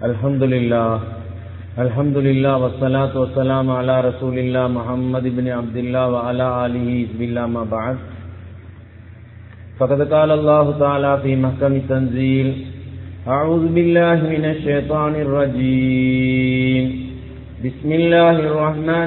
الحمد لله الحمد لله والصلاة والسلام على رسول الله محمد بن عبد الله وعلى آله بالله ما بعد فقد قال الله تعالى في محكم التنزيل أعوذ بالله من الشيطان الرجيم بسم الله الرحمن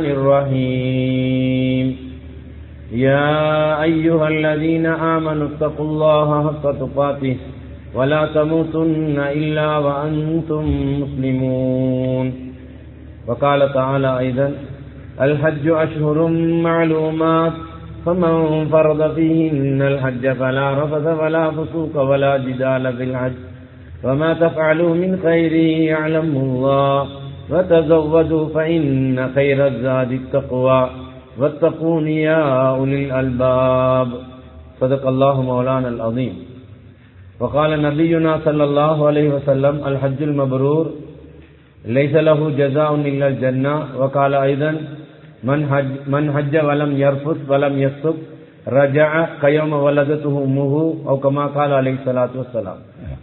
الرحيم يا أيها الذين آمنوا اتقوا الله حق تقاته ولا تموتن إلا وأنتم مسلمون وقال تعالى أيضا الحج أشهر معلومات فمن فرض فيهن الحج فلا رفث ولا فسوق ولا جدال في الحج وما تفعلوا من خير يعلم الله وتزودوا فإن خير الزاد التقوى واتقون يا أولي الألباب صدق الله مولانا العظيم وقال نبينا صلى الله عليه وسلم الحج المبرور ليس له جزاء إلا الجنة وقال أيضا من حج, من حج ولم يرفث ولم يفسق رجع كيوم ولدته أمه أو كما قال عليه الصلاة والسلام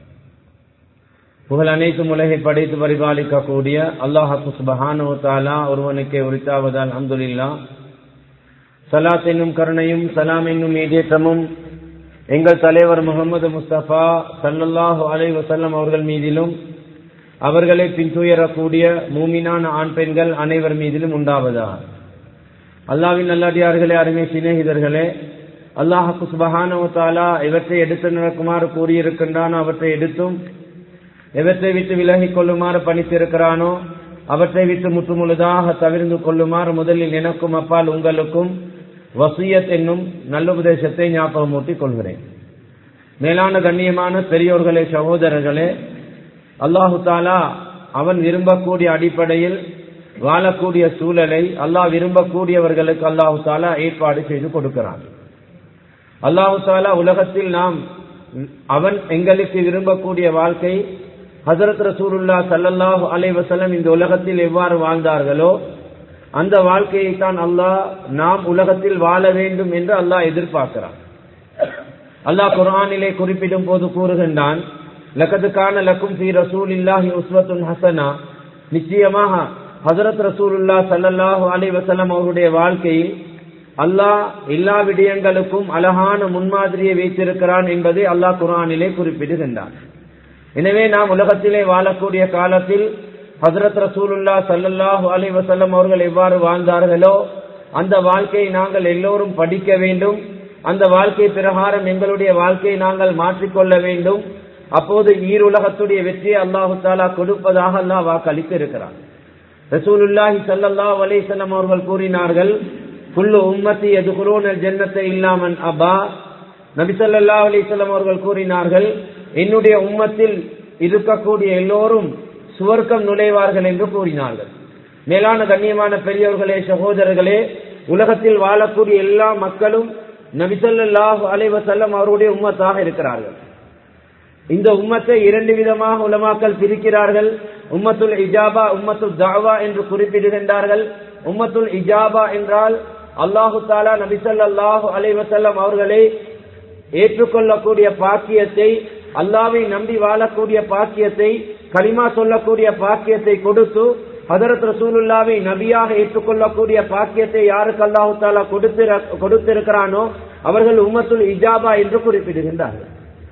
புகழ் அனைத்தும் உலகை படைத்து பரிபாலிக்கக்கூடிய அல்லாஹு சுபஹானு தாலா ஒருவனுக்கே உரித்தாவதால் அஹமதுல்லா சலாத் என்னும் கருணையும் சலாம் என்னும் ஏதேற்றமும் எங்கள் தலைவர் முகமது முஸ்தபா சல்லல்லாஹு அலை வசல்லம் அவர்கள் மீதிலும் அவர்களை பின்துயரக்கூடிய மூமினான ஆண் பெண்கள் அனைவர் மீதிலும் உண்டாவதா அல்லாவின் நல்லடியார்களே அருமை சிநேகிதர்களே அல்லாஹு சுபஹானவத்தாலா இவற்றை எடுத்து நடக்குமாறு கூறியிருக்கின்றானோ அவற்றை எடுத்தும் எவற்றை விட்டு விலகிக் கொள்ளுமாறு பணித்திருக்கிறானோ அவற்றை விட்டு முற்றுமுழுதாக தவிர்ந்து கொள்ளுமாறு முதலில் எனக்கும் அப்பால் உங்களுக்கும் வசியத் என்னும் நல்லுபதேசத்தை ஞாபகமூட்டிக் கொள்கிறேன் மேலான கண்ணியமான பெரியோர்களே சகோதரர்களே அல்லாஹு தாலா அவன் விரும்பக்கூடிய அடிப்படையில் வாழக்கூடிய சூழலை அல்லாஹ் விரும்பக்கூடியவர்களுக்கு அல்லாஹு தாலா ஏற்பாடு செய்து கொடுக்கிறான் அல்லாஹு தாலா உலகத்தில் நாம் அவன் எங்களுக்கு விரும்பக்கூடிய வாழ்க்கை ஹசரத் ரசூலுல்லா சல்லல்லாஹு அலைவசலம் இந்த உலகத்தில் எவ்வாறு வாழ்ந்தார்களோ அந்த வாழ்க்கையை தான் அல்லாஹ் நாம் உலகத்தில் வாழ வேண்டும் என்று அல்லாஹ் எதிர்பார்க்கிறான் அல்லாஹ் குரானிலே குறிப்பிடும் போது கூறுகின்றான் லக்கது கான லக்கும் ஃபி ரசூல் இல்லாஹி உஸ்வத்துன் ஹசனா நிச்சயமாக ஹசரத் ரசூலுல்லா சல்லல்லாஹு அலை வசலம் அவருடைய வாழ்க்கையில் அல்லாஹ் எல்லா விடயங்களுக்கும் அழகான முன்மாதிரியை வைத்திருக்கிறான் என்பதை அல்லாஹ் குரானிலே குறிப்பிடுகின்றான் எனவே நாம் உலகத்திலே வாழக்கூடிய காலத்தில் ஹசரத் ரசூலுல்லா சல்லல்லாஹு அலை வசல்லம் அவர்கள் எவ்வாறு வாழ்ந்தார்களோ அந்த வாழ்க்கையை நாங்கள் எல்லோரும் படிக்க வேண்டும் அந்த வாழ்க்கை பிரகாரம் எங்களுடைய வாழ்க்கையை நாங்கள் மாற்றிக்கொள்ள வேண்டும் அப்போது ஈருலகத்துடைய வெற்றியை அல்லாஹு தாலா கொடுப்பதாக அல்லாஹ் வாக்களித்து இருக்கிறார் ரசூலுல்லாஹி சல்லல்லாஹு அலைசல்லம் அவர்கள் கூறினார்கள் குல்லு உம்மத்தி எதுகுரோன் ஜன்னத்தை இல்லாமன் அபா நபிசல்லா அலிசல்லம் அவர்கள் கூறினார்கள் என்னுடைய உம்மத்தில் இருக்கக்கூடிய எல்லோரும் சுவர்க்கம் நுழைவார்கள் என்று கூறினார்கள் மேலான கண்ணியமான பெரியவர்களே சகோதரர்களே உலகத்தில் வாழக்கூடிய எல்லா மக்களும் நபிசல்லாஹு அலைவசல்லம் அவருடைய உம்மத்தாக இருக்கிறார்கள் இந்த உம்மத்தை இரண்டு விதமாக உலமாக்கல் பிரிக்கிறார்கள் உம்மத்துல் இஜாபா உம்மத்துல் தாவா என்று குறிப்பிடுகின்றார்கள் உம்மத்துல் இஜாபா என்றால் அல்லாஹு தாலா நபிசல்லாஹு அலைவசல்லம் அவர்களை ஏற்றுக்கொள்ளக்கூடிய பாக்கியத்தை அல்லாவை நம்பி வாழக்கூடிய பாக்கியத்தை களிமா சொல்லக்கூடிய பாக்கியத்தை கொடுத்து ஹதரத் ரசூலுல்லாவை நபியாக ஏற்றுக்கொள்ளக்கூடிய பாக்கியத்தை யாருக்கு அல்லாஹு தாலா கொடுத்திருக்கிறானோ அவர்கள் உம்மத்துல் இஜாபா என்று குறிப்பிடுகின்றார்கள்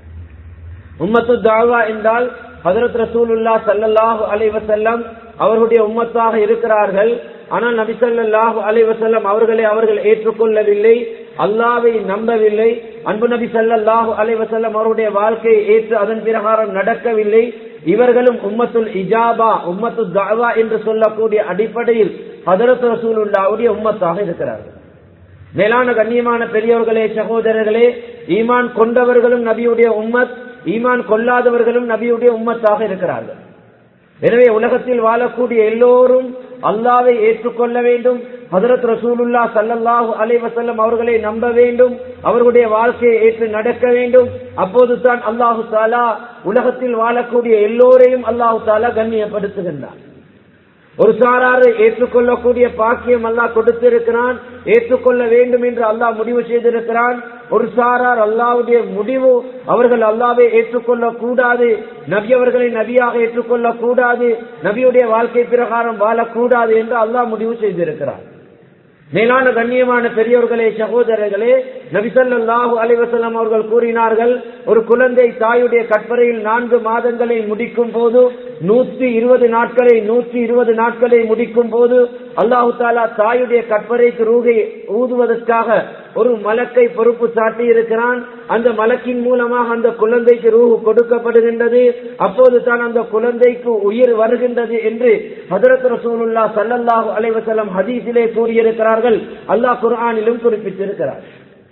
உம்மத்து தாவா என்றால் ஹதரத் ரசூலுல்லா சல்லல்லாஹு அலைவசல்லம் அவர்களுடைய உம்மத்தாக இருக்கிறார்கள் ஆனால் நபிசல்லாஹு அலைவசல்லம் அவர்களை அவர்கள் ஏற்றுக்கொள்ளவில்லை அல்லாவை நம்பவில்லை அன்பு நபி சல்லாஹூ அலைவசல்லம் அவருடைய வாழ்க்கையை ஏற்று அதன் பிரகாரம் நடக்கவில்லை இவர்களும் உம்மத்துல் இஜாபா உம்மத்து தாவா என்று சொல்லக்கூடிய அடிப்படையில் ஹதரத் ரசூலுல்லாவுடைய உம்மத்தாக இருக்கிறார்கள் மேலான கண்ணியமான பெரியவர்களே சகோதரர்களே ஈமான் கொண்டவர்களும் நபியுடைய உம்மத் ஈமான் கொள்ளாதவர்களும் நபியுடைய உம்மத்தாக இருக்கிறார்கள் எனவே உலகத்தில் வாழக்கூடிய எல்லோரும் அல்லாவை ஏற்றுக்கொள்ள வேண்டும் ஹதரத் ரசூலுல்லா சல்லல்லாஹு அலைவசல்லம் அவர்களை நம்ப வேண்டும் அவர்களுடைய வாழ்க்கையை ஏற்று நடக்க வேண்டும் அப்போது தான் அல்லாஹு தாலா உலகத்தில் வாழக்கூடிய எல்லோரையும் அல்லாஹு தாலா கண்ணியப்படுத்துகின்றார் ஒரு சாராரை ஏற்றுக்கொள்ளக்கூடிய பாக்கியம் அல்லாஹ் கொடுத்திருக்கிறான் ஏற்றுக்கொள்ள வேண்டும் என்று அல்லாஹ் முடிவு செய்திருக்கிறான் ஒரு சாரார் அல்லாவுடைய முடிவு அவர்கள் அல்லாவை ஏற்றுக்கொள்ள கூடாது நபி அவர்களை நபியாக ஏற்றுக்கொள்ள கூடாது நபியுடைய வாழ்க்கை பிரகாரம் வாழக்கூடாது என்று அல்லாஹ் முடிவு செய்திருக்கிறார் மேலான கண்ணியமான பெரியவர்களே சகோதரர்களே நபிசல்லாஹு அலைவசல்லாம் அவர்கள் கூறினார்கள் ஒரு குழந்தை தாயுடைய கற்பறையில் நான்கு மாதங்களை முடிக்கும் போது நூற்றி இருபது நாட்களை நூற்றி இருபது நாட்களை முடிக்கும் போது அல்லாஹு தாலா தாயுடைய கற்பறைக்கு ரூகை ஊதுவதற்காக ஒரு மலக்கை பொறுப்பு சாட்டி இருக்கிறான் அந்த மலக்கின் மூலமாக அந்த குழந்தைக்கு ரூஹு கொடுக்கப்படுகின்றது அப்போது தான் அந்த குழந்தைக்கு உயிர் வருகின்றது என்று ஹதரத் ரசூலுல்லா சல்லல்லாஹு அலைவசல்லம் ஹதீஸிலே கூறியிருக்கிறார்கள் அல்லாஹ் குர்ஆனிலும் குறிப்பிட்டிருக்கிறார்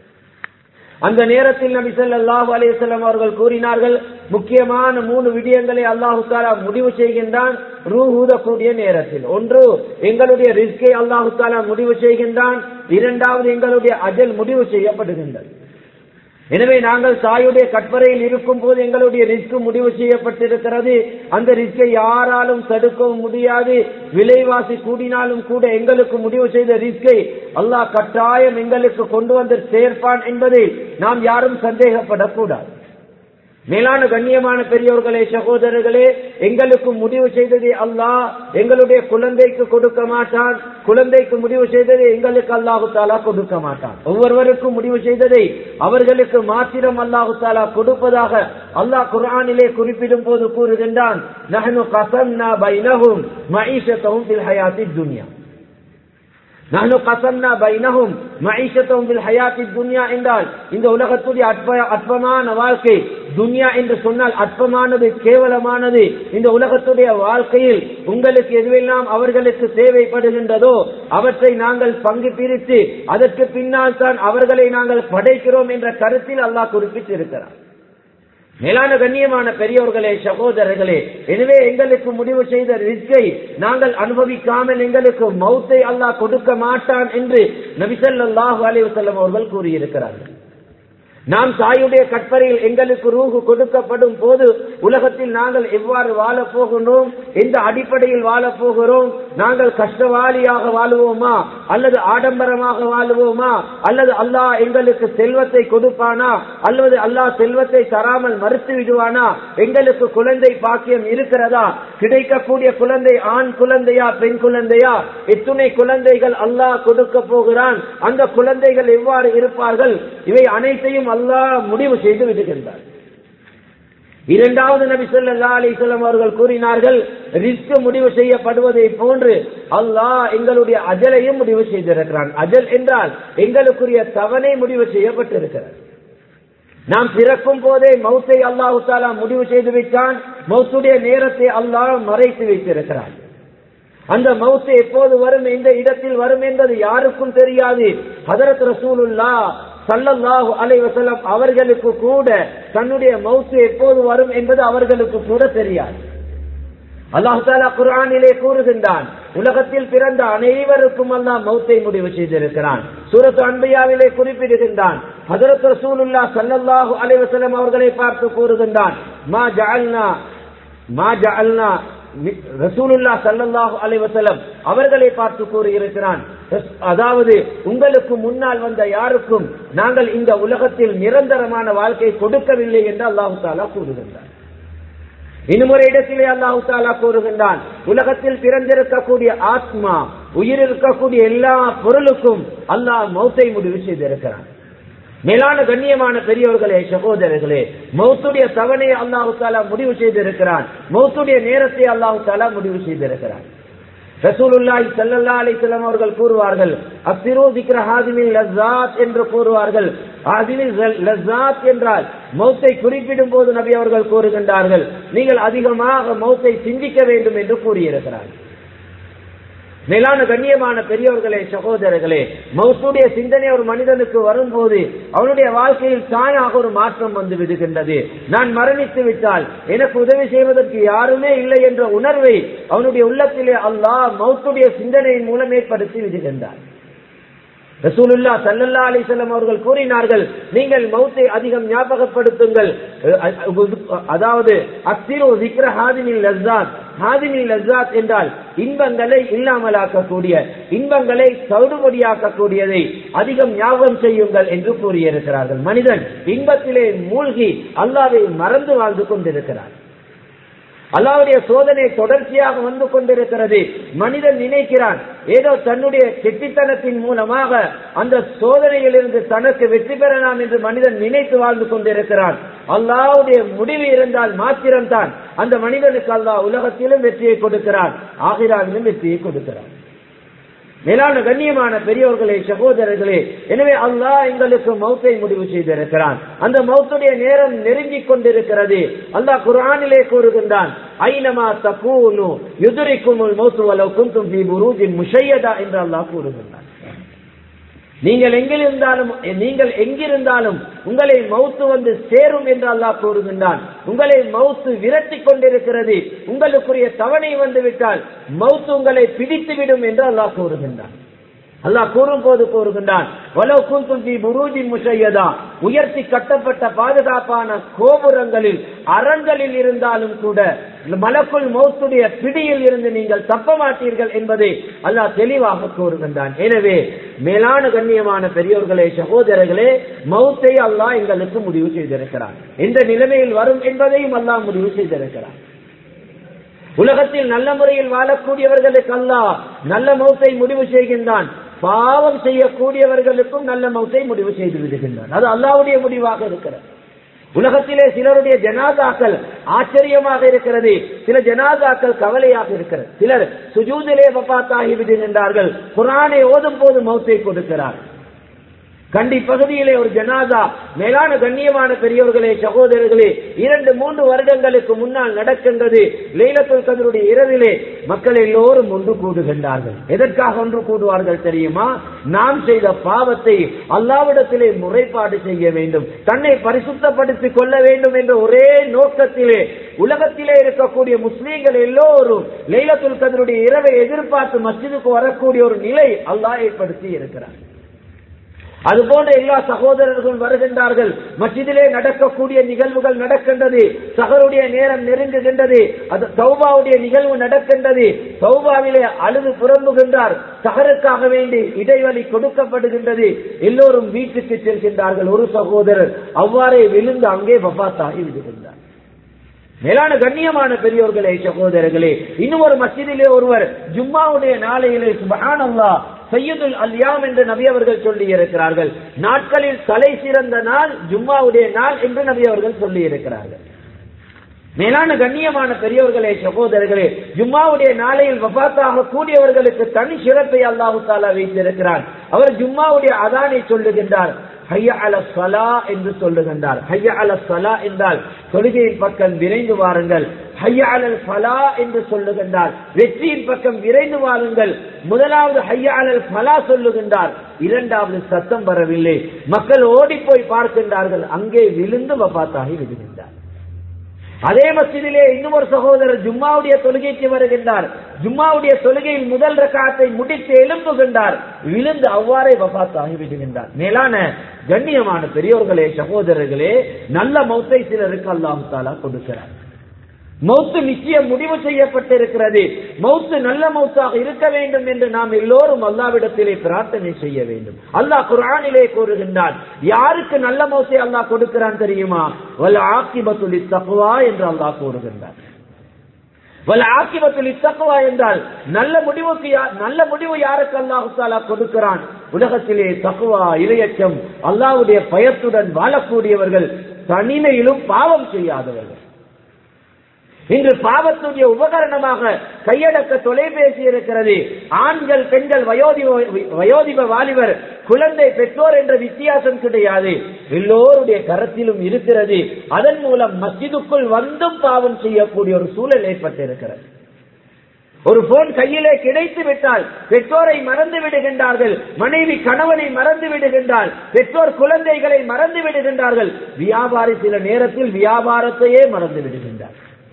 அந்த நேரத்தில் நபி ஸல்லல்லாஹு அலைஹி வஸல்லம் அவர்கள் கூறினார்கள் முக்கியமான மூணு விடயங்களை அல்லாஹு தாலா முடிவு செய்கின்றான் ரூஹ் ஊதக்கூடிய நேரத்தில் ஒன்று எங்களுடைய ரிஸ்கை அல்லாஹு தாலா முடிவு செய்கின்றான் இரண்டாவது எங்களுடைய அஜல் முடிவு செய்யப்படுகின்றது எனவே நாங்கள் தாயுடைய கற்பறையில் இருக்கும் போது எங்களுடைய ரிஸ்க் முடிவு செய்யப்பட்டிருக்கிறது அந்த ரிஸ்கை யாராலும் தடுக்கவும் முடியாது விலைவாசி கூடினாலும் கூட எங்களுக்கு முடிவு செய்த ரிஸ்கை அல்லாஹ் கட்டாயம் எங்களுக்கு கொண்டு வந்து சேர்ப்பான் என்பதை நாம் யாரும் சந்தேகப்படக்கூடாது மேலான கண்ணியமான பெரியவர்களே சகோதரர்களே எங்களுக்கு முடிவு செய்ததை அல்லாஹ் எங்களுடைய குழந்தைக்கு கொடுக்க மாட்டான் குழந்தைக்கு முடிவு செய்ததை எங்களுக்கு அல்லாஹு தாலா கொடுக்க மாட்டான் ஒவ்வொருவருக்கும் முடிவு செய்ததை அவர்களுக்கு மாத்திரம் அல்லாஹு தாலா கொடுப்பதாக அல்லாஹ் குர்ஆனிலே குறிப்பிடும் போது கூறுகின்றான் நஹனு கசம்னா பைனஹும் மஈஷத்தஹும் ஃபில் ஹயாத்தித் துன்யா நஹனு கசம்னா பைனஹும் மஈஷத்தஹும் ஃபில் ஹயாத்தித் துன்யா என்றால் இந்த உலகத்துடைய அற்ப அற்பமான வாழ்க்கை துன்யா என்று சொன்னால் அற்பமானது கேவலமானது இந்த உலகத்துடைய வாழ்க்கையில் உங்களுக்கு எதுவெல்லாம் அவர்களுக்கு தேவைப்படுகின்றதோ அவற்றை நாங்கள் பங்கு பிரித்து அதற்கு பின்னால் தான் அவர்களை நாங்கள் படைக்கிறோம் என்ற கருத்தில் அல்லாஹ் குறிப்பிட்டிருக்கிறார் மேலான கண்ணியமான பெரியவர்களே சகோதரர்களே எனவே எங்களுக்கு முடிவு செய்த ரிஸ்கை நாங்கள் அனுபவிக்காமல் எங்களுக்கு மௌத்தை அல்லாஹ் கொடுக்க மாட்டான் என்று நபிசல்லாஹு அலைவசல்லம் அவர்கள் கூறியிருக்கிறார்கள் நாம் தாயுடைய கற்பறையில் எங்களுக்கு ரூகு கொடுக்கப்படும் போது உலகத்தில் நாங்கள் எவ்வாறு வாழப் போகின்றோம் எந்த அடிப்படையில் வாழப் போகிறோம் நாங்கள் கஷ்டவாளியாக வாழுவோமா அல்லது ஆடம்பரமாக வாழுவோமா அல்லது அல்லாஹ் எங்களுக்கு செல்வத்தை கொடுப்பானா அல்லது அல்லாஹ் செல்வத்தை தராமல் மறுத்து விடுவானா எங்களுக்கு குழந்தை பாக்கியம் இருக்கிறதா கிடைக்கக்கூடிய குழந்தை ஆண் குழந்தையா பெண் குழந்தையா எத்துணை குழந்தைகள் அல்லாஹ் கொடுக்க போகிறான் அந்த குழந்தைகள் எவ்வாறு இருப்பார்கள் இவை அனைத்தையும் அல்லாஹ் முடிவு செய்து விடுகின்றார் இரண்டாவது நபி சொல்லா அலிசல்லம் அவர்கள் கூறினார்கள் ரிஸ்க் முடிவு செய்யப்படுவதை போன்று அல்லாஹ் எங்களுடைய அஜலையும் முடிவு செய்திருக்கிறான் அஜல் என்றால் எங்களுக்குரிய தவணை முடிவு செய்யப்பட்டிருக்கிறது நாம் பிறக்கும் போதே மௌத்தை அல்லாஹு தாலா முடிவு செய்து விட்டான் மௌத்துடைய நேரத்தை அல்லாஹ் மறைத்து வைத்திருக்கிறான் அந்த மௌத்து எப்போது வரும் எந்த இடத்தில் வரும் என்பது யாருக்கும் தெரியாது ஹதரத் ரசூலுல்லா சல்லல்லாஹு அலைவசல்லம் அவர்களுக்கு கூட தன்னுடைய மௌத்து எப்போது வரும் என்பது அவர்களுக்கு கூட தெரியாது அல்லாஹு தாலா குரானிலே கூறுகின்றான் உலகத்தில் பிறந்த அனைவருக்கும் அல்லாஹ் மௌத்தை முடிவு செய்திருக்கிறான் சூரத்து அன்பையாவிலே குறிப்பிடுகின்றான் ஹதரத் ரசூலுல்லா சல்லல்லாஹு அலைவசல்லம் அவர்களை பார்த்து கூறுகின்றான் மா ஜஅல்னா மா ஜஅல்னா ரசூலுல்லா சல்லல்லாஹு அலைவசலம் அவர்களை பார்த்து கூறியிருக்கிறான் அதாவது உங்களுக்கு முன்னால் வந்த யாருக்கும் நாங்கள் இந்த உலகத்தில் நிரந்தரமான வாழ்க்கை கொடுக்கவில்லை என்று அல்லாஹு தாலா கூறுகின்றார் இன்னும் ஒரு இடத்திலே அல்லாஹு தாலா கூறுகின்றான் உலகத்தில் பிறந்திருக்கக்கூடிய ஆத்மா உயிர் இருக்கக்கூடிய எல்லா பொருளுக்கும் அல்லாஹ் மௌத்தை முடிவு செய்திருக்கிறான் மேலான கண்ணியமான பெரியவர்களே சகோதரர்களே மௌத்துடைய தவணையை அல்லாஹு தாலா முடிவு செய்திருக்கிறான் மௌத்துடைய நேரத்தை அல்லாஹு தாலா முடிவு செய்திருக்கிறான் ரசூலுல்லாஹி ஸல்லல்லாஹு அலைஹி வஸல்லம் அவர்கள் கூறுவார்கள் அக்ஸிரு ذிக்ர ஹாதிமில் லஸாத் என்று கூறுவார்கள் ஹாதிமில் லஸாத் என்றால் மௌத்தை குறிப்பிடும் போது நபி அவர்கள் கூறுகின்றார்கள் நீங்கள் அதிகமாக மௌத்தை சிந்திக்க வேண்டும் என்று கூறியிருக்கிறார்கள் மேலான கண்ணியமான பெரியவர்களே சகோதரர்களே மௌத்துடைய சிந்தனை ஒரு மனிதனுக்கு வரும்போது அவனுடைய வாழ்க்கையில் தானாக ஒரு மாற்றம் வந்து விடுகின்றது நான் மரணித்து விட்டால் எனக்கு உதவி செய்வதற்கு யாருமே இல்லை என்ற உணர்வை அவனுடைய உள்ளத்திலே அல்லாஹ் மௌத்துடைய சிந்தனையின் மூலம் ஏற்படுத்தி விடுகின்றார் ரசூலுல்லா சல்லல்லா அலிசல்லம் அவர்கள் கூறினார்கள் நீங்கள் மௌத்தை அதிகம் ஞாபகப்படுத்துங்கள் அதாவது அக்சிரோ விக்ர ஹாதினில் லஸ்ஸாத் ஹாதினில் லஸ்ஸாத் என்றால் இன்பங்களை இல்லாமலாக்கக்கூடிய இன்பங்களை சவுடுபடியாக்கக்கூடியதை அதிகம் ஞாபகம் செய்யுங்கள் என்று கூறியிருக்கிறார்கள் மனிதன் இன்பத்திலே மூழ்கி அல்லாவை மறந்து வாழ்ந்து கொண்டிருக்கிறார் அல்லாவுடைய சோதனை தொடர்ச்சியாக வந்து கொண்டிருக்கிறது மனிதன் நினைக்கிறான் ஏதோ தன்னுடைய கெட்டித்தனத்தின் மூலமாக அந்த சோதனையிலிருந்து தனக்கு வெற்றி பெறலாம் என்று மனிதன் நினைத்து வாழ்ந்து கொண்டிருக்கிறான் அல்லாவுடைய முடிவு இருந்தால் மாத்திரம்தான் அந்த மனிதனுக்கு அல்லாஹ் உலகத்திலும் வெற்றியை கொடுக்கிறான் ஆகிராவிலும் வெற்றியை கொடுக்கிறான் மேலான கண்ணியமான பெரியவர்களே சகோதரர்களே எனவே அல்லாஹ் எங்களுக்கு மௌத்தை முடிவு செய்திருக்கிறான் அந்த மௌத்துடைய நேரம் நெருங்கிக் கொண்டிருக்கிறது அல்லாஹ் குரானிலே கூறுகின்றான் ஐனமா தகூனு யுதுரிக்கும் மௌத்து வலவு குந்தும் ஃபீ புரூஜின் முஷையதா என்று அல்லாஹ் கூறுகின்றான் நீங்கள் எங்கிருந்தாலும் நீங்கள் எங்கிருந்தாலும் உங்களை மௌத்து வந்து சேரும் என்று அல்லாஹ் கூறுகின்றான் உங்களை மௌத்து விரட்டி கொண்டிருக்கிறது உங்களுக்குரிய தவணை வந்து விட்டால் மௌத்து உங்களை பிடித்து விடும் என்று அல்லாஹ் கூறுகின்றான் அல்லாஹ் கூறும் போது கூறுகின்றான் வலவு குந்தும் ஃபீ புரூஜின் முஷையதா உயர்த்தி கட்டப்பட்ட பாதுகாப்பான கோபுரங்களில் அரண்களில் இருந்தாலும் கூட மலக்குள் மௌத்துடைய பிடியில் இருந்து நீங்கள் தப்ப மாட்டீர்கள் என்பதை அல்லாஹ் தெளிவாக கூறுகின்றான் எனவே மேலான கண்ணியமான பெரியோர்களே சகோதரர்களே மௌத்தை அல்லாஹ் எங்களுக்கு முடிவு செய்திருக்கிறான் எந்த நிலைமையில் வரும் என்பதையும் அல்லாஹ் முடிவு செய்திருக்கிறான் உலகத்தில் நல்ல முறையில் வாழக்கூடியவர்களுக்கு அல்லாஹ் நல்ல மௌத்தை முடிவு செய்கின்றான் பாவம் செய்யக்கூடியவர்களுக்கும் நல்ல மௌத்தை முடிவு செய்து விடுகின்றான் அது அல்லாவுடைய முடிவாக இருக்கிறது உலகத்திலே சிலருடைய ஜனாதாக்கள் ஆச்சரியமாக இருக்கிறது சில ஜனாதாக்கள் கவலையாக இருக்கிறது சிலர் சுஜூதிலே வபாத்தாகி விடுகின்றார்கள் குரானை ஓதும் போது மௌத்தை கொடுக்கிறார் கண்டி பகுதியிலே ஒரு ஜனாதா மேலான கண்ணியமான பெரியவர்களே சகோதரர்களே இரண்டு மூன்று வருடங்களுக்கு முன்னால் நடக்கின்றது லைலத்துல் கதருடைய இரவிலே மக்கள் எல்லோரும் ஒன்று கூடுகின்றார்கள் எதற்காக ஒன்று கூடுவார்கள் தெரியுமா நாம் செய்த பாவத்தை அல்லாவிடத்திலே முறைப்பாடு செய்ய வேண்டும் தன்னை பரிசுத்தப்படுத்திக் கொள்ள வேண்டும் என்ற ஒரே நோக்கத்திலே உலகத்திலே இருக்கக்கூடிய முஸ்லீம்கள் எல்லோரும் லைலத்துல் கதருடைய இரவை எதிர்பார்த்து மஸ்ஜிதுக்கு வரக்கூடிய ஒரு நிலை அல்லாஹ் ஏற்படுத்தி இருக்கிறார் அதுபோன்ற எல்லா சகோதரர்களும் வருகின்றார்கள் மஸ்ஜிதிலே நடக்கக்கூடிய நிகழ்வுகள் நடக்கின்றது சகருடைய நேரம் நெருங்குகின்றது அது சௌபாவுடைய நிகழ்வு நடக்கின்றது சௌபாவிலே அழுது புறம்புகின்றார் சகருக்காக வேண்டி இடைவெளி கொடுக்கப்படுகின்றது எல்லோரும் வீட்டுக்கு செல்கின்றார்கள் ஒரு சகோதரர் அவ்வாறே விழுந்து அங்கே வபாத்தாகி விடுகின்றார் மேலான கண்ணியமான பெரியோர்களே சகோதரர்களே இன்னும் ஒரு மஸ்ஜிதிலே ஒருவர் ஜும்மாவுடைய நாளையிலே சுபஹானல்லா சையதுல் அல்யாம் என்று நபி அவர்கள் சொல்லி இருக்கிறார்கள் நாட்களில் தலை சிறந்த நாள் ஜும்மாவுடைய நாள் என்று நபி அவர்கள் சொல்லி இருக்கிறார்கள் மேலான கண்ணியமான பெரியவர்களே சகோதரர்களே ஜும்மாவுடைய நாளையில் வபாத்தாக கூடியவர்களுக்கு தனி சிறப்பை அல்லாஹு தாலா வைத்திருக்கிறார் அவர் ஜும்மாவுடைய அதானை சொல்லுகின்றார் ஹைய அல சலா என்று சொல்லுகின்றார் ஹைய அல சலா என்றால் தொழுகையின் பக்கம் விரைந்து வாருங்கள் ஹைய அலல் ஃபலா என்று சொல்லுகின்றார் வெற்றியின் பக்கம் விரைந்து வாருங்கள் முதலாவது ஹைய அலல் ஃபலா சொல்லுகின்றார் இரண்டாவது சத்தம் வரவில்லை மக்கள் ஓடி போய் பார்க்கின்றார்கள் அங்கே விழுந்து வபாத்தாகி விடுகின்றார் அதே மசிதிலே இன்னும் ஒரு சகோதரர் ஜும்மாவுடைய தொழுகைக்கு வருகின்றார் ஜும்மாவுடைய தொழுகையில் முதல் ரகாத்தை முடித்து எழும்புகின்றார் விழுந்து அவ்வாறே வபாத்தாகி விடுகின்றார் மேலான கண்ணியமான பெரியோர்களே சகோதரர்களே நல்ல மௌத்தை சிலருக்கு அல்லாஹு தாலா கொடுக்கிறார் மௌத்து நிச்சயம் முடிவு செய்யப்பட்டிருக்கிறது மௌத்து நல்ல மௌத்தாக இருக்க வேண்டும் என்று நாம் எல்லோரும் அல்லாவிடத்திலே பிரார்த்தனை செய்ய வேண்டும் அல்லாஹ் குரானிலே கூறுகின்றான் யாருக்கு நல்ல மௌத்தை அல்லாஹ் கொடுக்கிறான் தெரியுமா வல்ல ஆக்கிபத்துலி தக்குவா என்று அல்லாஹ் கூறுகின்றான் வல்ல ஆக்கிபத்துலி தக்குவா என்றால் நல்ல முடிவுக்கு நல்ல முடிவு யாருக்கு அல்லாஹு தாலா கொடுக்கிறான் உலகத்திலே தக்குவா இரையச்சம் அல்லாவுடைய பயத்துடன் வாழக்கூடியவர்கள் தனிமையிலும் பாவம் செய்யாதவர்கள் இன்று பாவத்துடைய உபகரணமாக கையடக்க தொலைபேசி இருக்கிறது ஆண்கள் பெண்கள் வயோதிப வயோதிப வாலிபர் குழந்தை பெற்றோர் என்ற வித்தியாசம் கிடையாது எல்லோருடைய கரத்திலும் இருக்கிறது அதன் மூலம் மஸ்ஜிதுக்குள் வந்தும் பாவம் செய்யக்கூடிய ஒரு சூழல் ஏற்பட்டிருக்கிறது ஒரு போன் கையிலே கிடைத்து விட்டால் பெற்றோரை மறந்து விடுகின்றார்கள் மனைவி கணவனை மறந்து விடுகின்றார் பெற்றோர் குழந்தைகளை மறந்து விடுகின்றார்கள் வியாபாரி சில நேரத்தில் வியாபாரத்தையே மறந்து விடுகின்றார்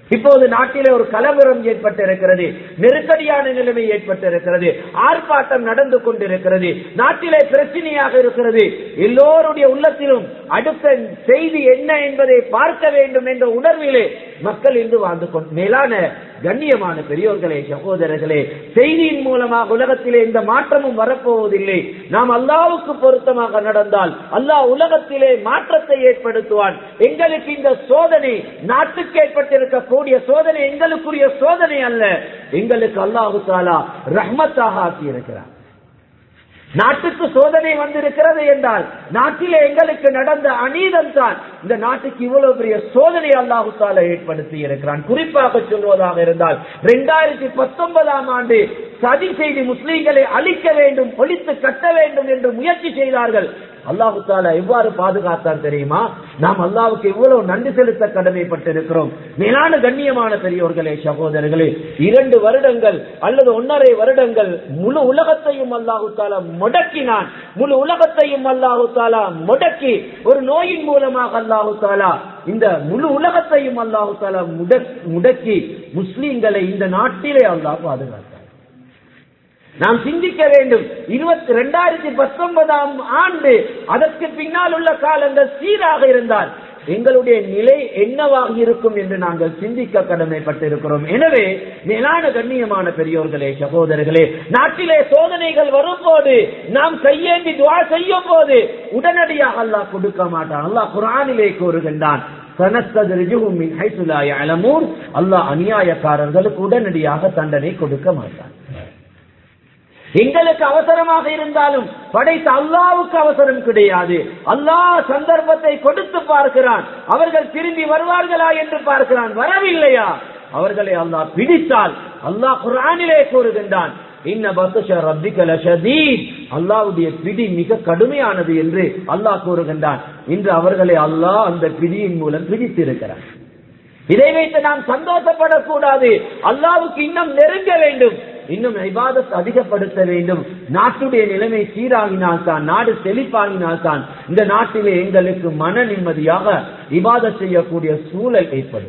இப்போது நாட்டிலே ஒரு கலவரம் ஏற்பட்டிருக்கிறது நெருக்கடியான நிலைமை ஏற்பட்டிருக்கிறது ஆர்ப்பாட்டம் நடந்து கொண்டிருக்கிறது நாட்டிலே பிரச்சனையாக இருக்கிறது எல்லோருடைய உள்ளத்திலும் அடுத்த செய்தி என்ன என்பதை பார்க்க வேண்டும் என்ற உணர்விலே மக்கள் இன்று வாழ்ந்து கொண்டு மேலான கண்ணியமான பெரியோர்களே சகோதரர்களே செய்தியின் மூலமாக உலகத்திலே இந்த மாற்றமும் வரப்போவதில்லை நாம் அல்லாவுக்கு பொருத்தமாக நடந்தால் அல்லாஹ் உலகத்திலே மாற்றத்தை ஏற்படுத்துவான் எங்களுக்கு இந்த சோதனை நாட்டுக்கு ஏற்பட்டிருக்கக்கூடிய சோதனை எங்களுக்குரிய சோதனை அல்ல எங்களுக்கு அல்லாஹு தாலா ரஹ்மத்தாக ஆக்கி இருக்கிறார் நாட்டுக்கு சோதனை வந்திருக்கிறது என்றால் நாட்டிலே எங்களுக்கு நடந்த அநீதம் தான் இந்த நாட்டுக்கு இவ்வளவு பெரிய சோதனை அல்லாஹு தாலா ஏற்படுத்தி இருக்கிறான் குறிப்பாக சொல்வதாக இருந்தால் இரண்டாயிரத்தி பத்தொன்பதாம் ஆண்டு சதி செய்து முஸ்லீம்களை அழிக்க வேண்டும் ஒழித்து கட்ட வேண்டும் என்று முயற்சி செய்தார்கள் அல்லாஹு தாலா எவ்வாறு பாதுகாத்தான் தெரியுமா நாம் அல்லாவுக்கு எவ்வளவு நன்றி செலுத்த கடமைப்பட்டிருக்கிறோம் மேலான கண்ணியமான பெரியோர்களே சகோதரர்களே இரண்டு வருடங்கள் அல்லது ஒன்னரை வருடங்கள் முழு உலகத்தையும் அல்லாஹு தாலா முடக்கினான் முழு உலகத்தையும் அல்லாஹு தாலா முடக்கி ஒரு நோயின் மூலமாக அல்லாஹு தாலா இந்த முழு உலகத்தையும் அல்லாஹு தாலா முடக்கி முஸ்லீம்களை இந்த நாட்டிலே அல்லாஹ் பாதுகாத்தார் நாம் சிந்திக்க வேண்டும் இருபத்தி இரண்டாயிரத்தி பத்தொன்பதாம் ஆண்டு அதற்கு பின்னால் உள்ள காலங்கள் சீராக இருந்தால் எங்களுடைய நிலை என்னவாக இருக்கும் என்று நாங்கள் சிந்திக்க கடமைப்பட்டிருக்கிறோம் எனவே மேலான கண்ணியமான பெரியோர்களே சகோதரர்களே நாட்டிலே சோதனைகள் வரும்போது நாம் கையேந்தி துவா செய்யும் போது உடனடியாக அல்லாஹ் கொடுக்க மாட்டான் அல்லாஹ் குரானிலே கூறுகின்றான் அல்லாஹ் அநியாயக்காரர்களுக்கு உடனடியாக தண்டனை கொடுக்க மாட்டான் எங்களுக்கு அவசரமாக இருந்தாலும் படைத்த அல்லாவுக்கு அவசரம் கிடையாது அல்லாஹ் சந்தர்ப்பத்தை கொடுத்து பார்க்கிறான் அவர்கள் திரும்பி வருவார்களா என்று பார்க்கிறான் வரவில்லையா அவர்களை அல்லாஹ் பிடித்தால் அல்லாஹ் குரானிலே கூறுகின்றான் அல்லாவுடைய பிடி மிக கடுமையானது என்று அல்லாஹ் கூறுகின்றான் இன்று அவர்களை அல்லாஹ் அந்த பிடியின் மூலம் பிடித்திருக்கிறார் இதை வைத்து நாம் சந்தோஷப்படக்கூடாது அல்லாவுக்கு இன்னும் நெருங்க வேண்டும் இன்னும் ஐபாதத் அதிகப்படுத்த வேண்டும் நாட்டுடைய நிலைமை சீராகினால் தான் நாடு செழிப்பாகினால் தான் இந்த நாட்டிலே எங்களுக்கு மன நிம்மதியாக இபாதத் செய்யக்கூடிய சூழல் ஏற்படும்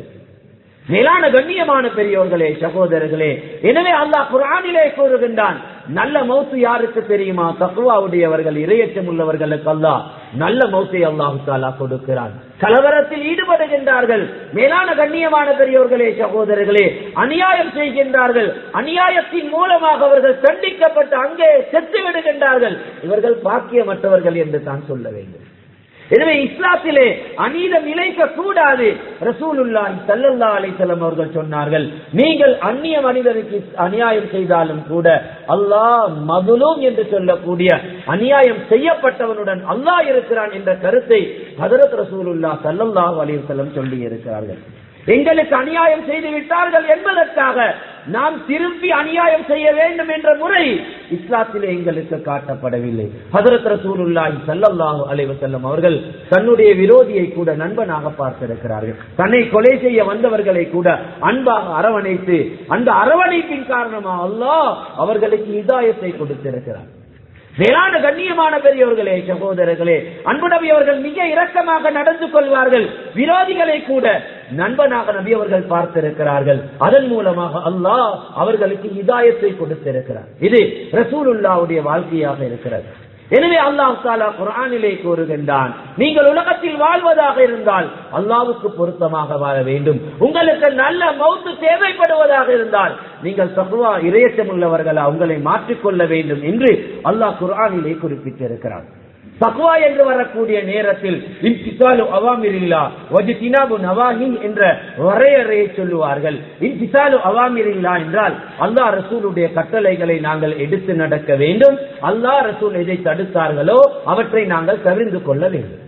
மேலான கண்ணியமான பெரியோர்களே சகோதரர்களே எனவே அல்லாஹ் குரானிலே கூறுகின்றான் நல்ல மௌத்து யாருக்கு தெரியுமா தக்குவாவுடையவர்கள் இரையச்சம் உள்ளவர்களுக்கு அல்லாஹ் நல்ல மௌத்தை அல்லாஹு தாலா கொடுக்கிறான் கலவரத்தில் ஈடுபடுகின்றார்கள் மேலான கண்ணியமான பெரியோர்களே சகோதரர்களே அநியாயம் செய்கின்றார்கள் அநியாயத்தின் மூலமாக அவர்கள் தண்டிக்கப்பட்டு அங்கே செத்து விடுகின்றார்கள் இவர்கள் பாக்கியமற்றவர்கள் என்று தான் சொல்ல வேண்டும் எனவே இஸ்லாத்திலே அநீதம் இழைக்க கூடாது ரசூலுல்லாஹி சல்லல்லா அலிசல்லம் அவர்கள் சொன்னார்கள் நீங்கள் அந்நிய மனிதனுக்கு அநியாயம் செய்தாலும் கூட அல்லாஹ் மதுலும் என்று சொல்லக்கூடிய அநியாயம் செய்யப்பட்டவனுடன் அல்லாஹ் இருக்கிறான் என்ற கருத்தை ஹதரத் ரசூலுல்லா சல்லல்லாஹு அலிவசல்லம் சொல்லி இருக்கிறார்கள் எங்களுக்கு அநியாயம் செய்து விட்டார்கள் என்பதற்காக நாம் திருப்பி அநியாயம் செய்ய வேண்டும் என்ற முறை இஸ்லாத்திலே எங்களுக்கு காட்டப்படவில்லை ஹதரத் ரசூலுல்லாஹி ஸல்லல்லாஹு அலைஹி வஸல்லம் அவர்கள் தன்னுடைய விரோதியை கூட நண்பனாக பார்த்திருக்கிறார்கள் தன்னை கொலை செய்ய வந்தவர்களை கூட அன்பாக அரவணைத்து அந்த அரவணைப்பின் காரணமாக அல்லாஹ் அவர்களுக்கு இதாயத்தை கொடுத்திருக்கிறார் மேலான கண்ணியமான பெரியவர்களே சகோதரர்களே அன்பு நபி அவர்கள் மிக இரக்கமாக நடந்து கொள்வார்கள் விரோதிகளை கூட நண்பனாக நபி அவர்கள் பார்த்திருக்கிறார்கள் அதன் மூலமாக அல்லாஹ் அவர்களுக்கு இதாயத்தை கொடுத்திருக்கிறார் இது ரசூலுல்லாவுடைய வாழ்க்கையாக இருக்கிறது எனவே அல்லாஹ் தாலா குரானிலே கூறுகின்றான் நீங்கள் உலகத்தில் வாழ்வதாக இருந்தால் அல்லாவுக்கு பொருத்தமாக வாழ வேண்டும் உங்களுக்கு நல்ல மௌத்து தேவைப்படுவதாக இருந்தால் நீங்கள் தகுவா இரையச்சம் உள்ளவர்களா உங்களை மாற்றிக்கொள்ள வேண்டும் என்று அல்லாஹ் குரானிலே குறிப்பிட்டிருக்கிறார் தக்வா என்று வரக்கூடிய நேரத்தில் இன்பிசாலு அவாமிரில்லா வஜிதினாபு நவாஹி என்ற வரையறையை சொல்லுவார்கள் இன்பிசாலு அவாமிரில்லா என்றால் அல்லாஹ் ரசூலுடைய கட்டளைகளை நாங்கள் எடுத்து நடக்க வேண்டும் அல்லாஹ் ரசூல் எதை தடுத்தார்களோ அவற்றை நாங்கள் தவிர்ந்து கொள்ள வேண்டும்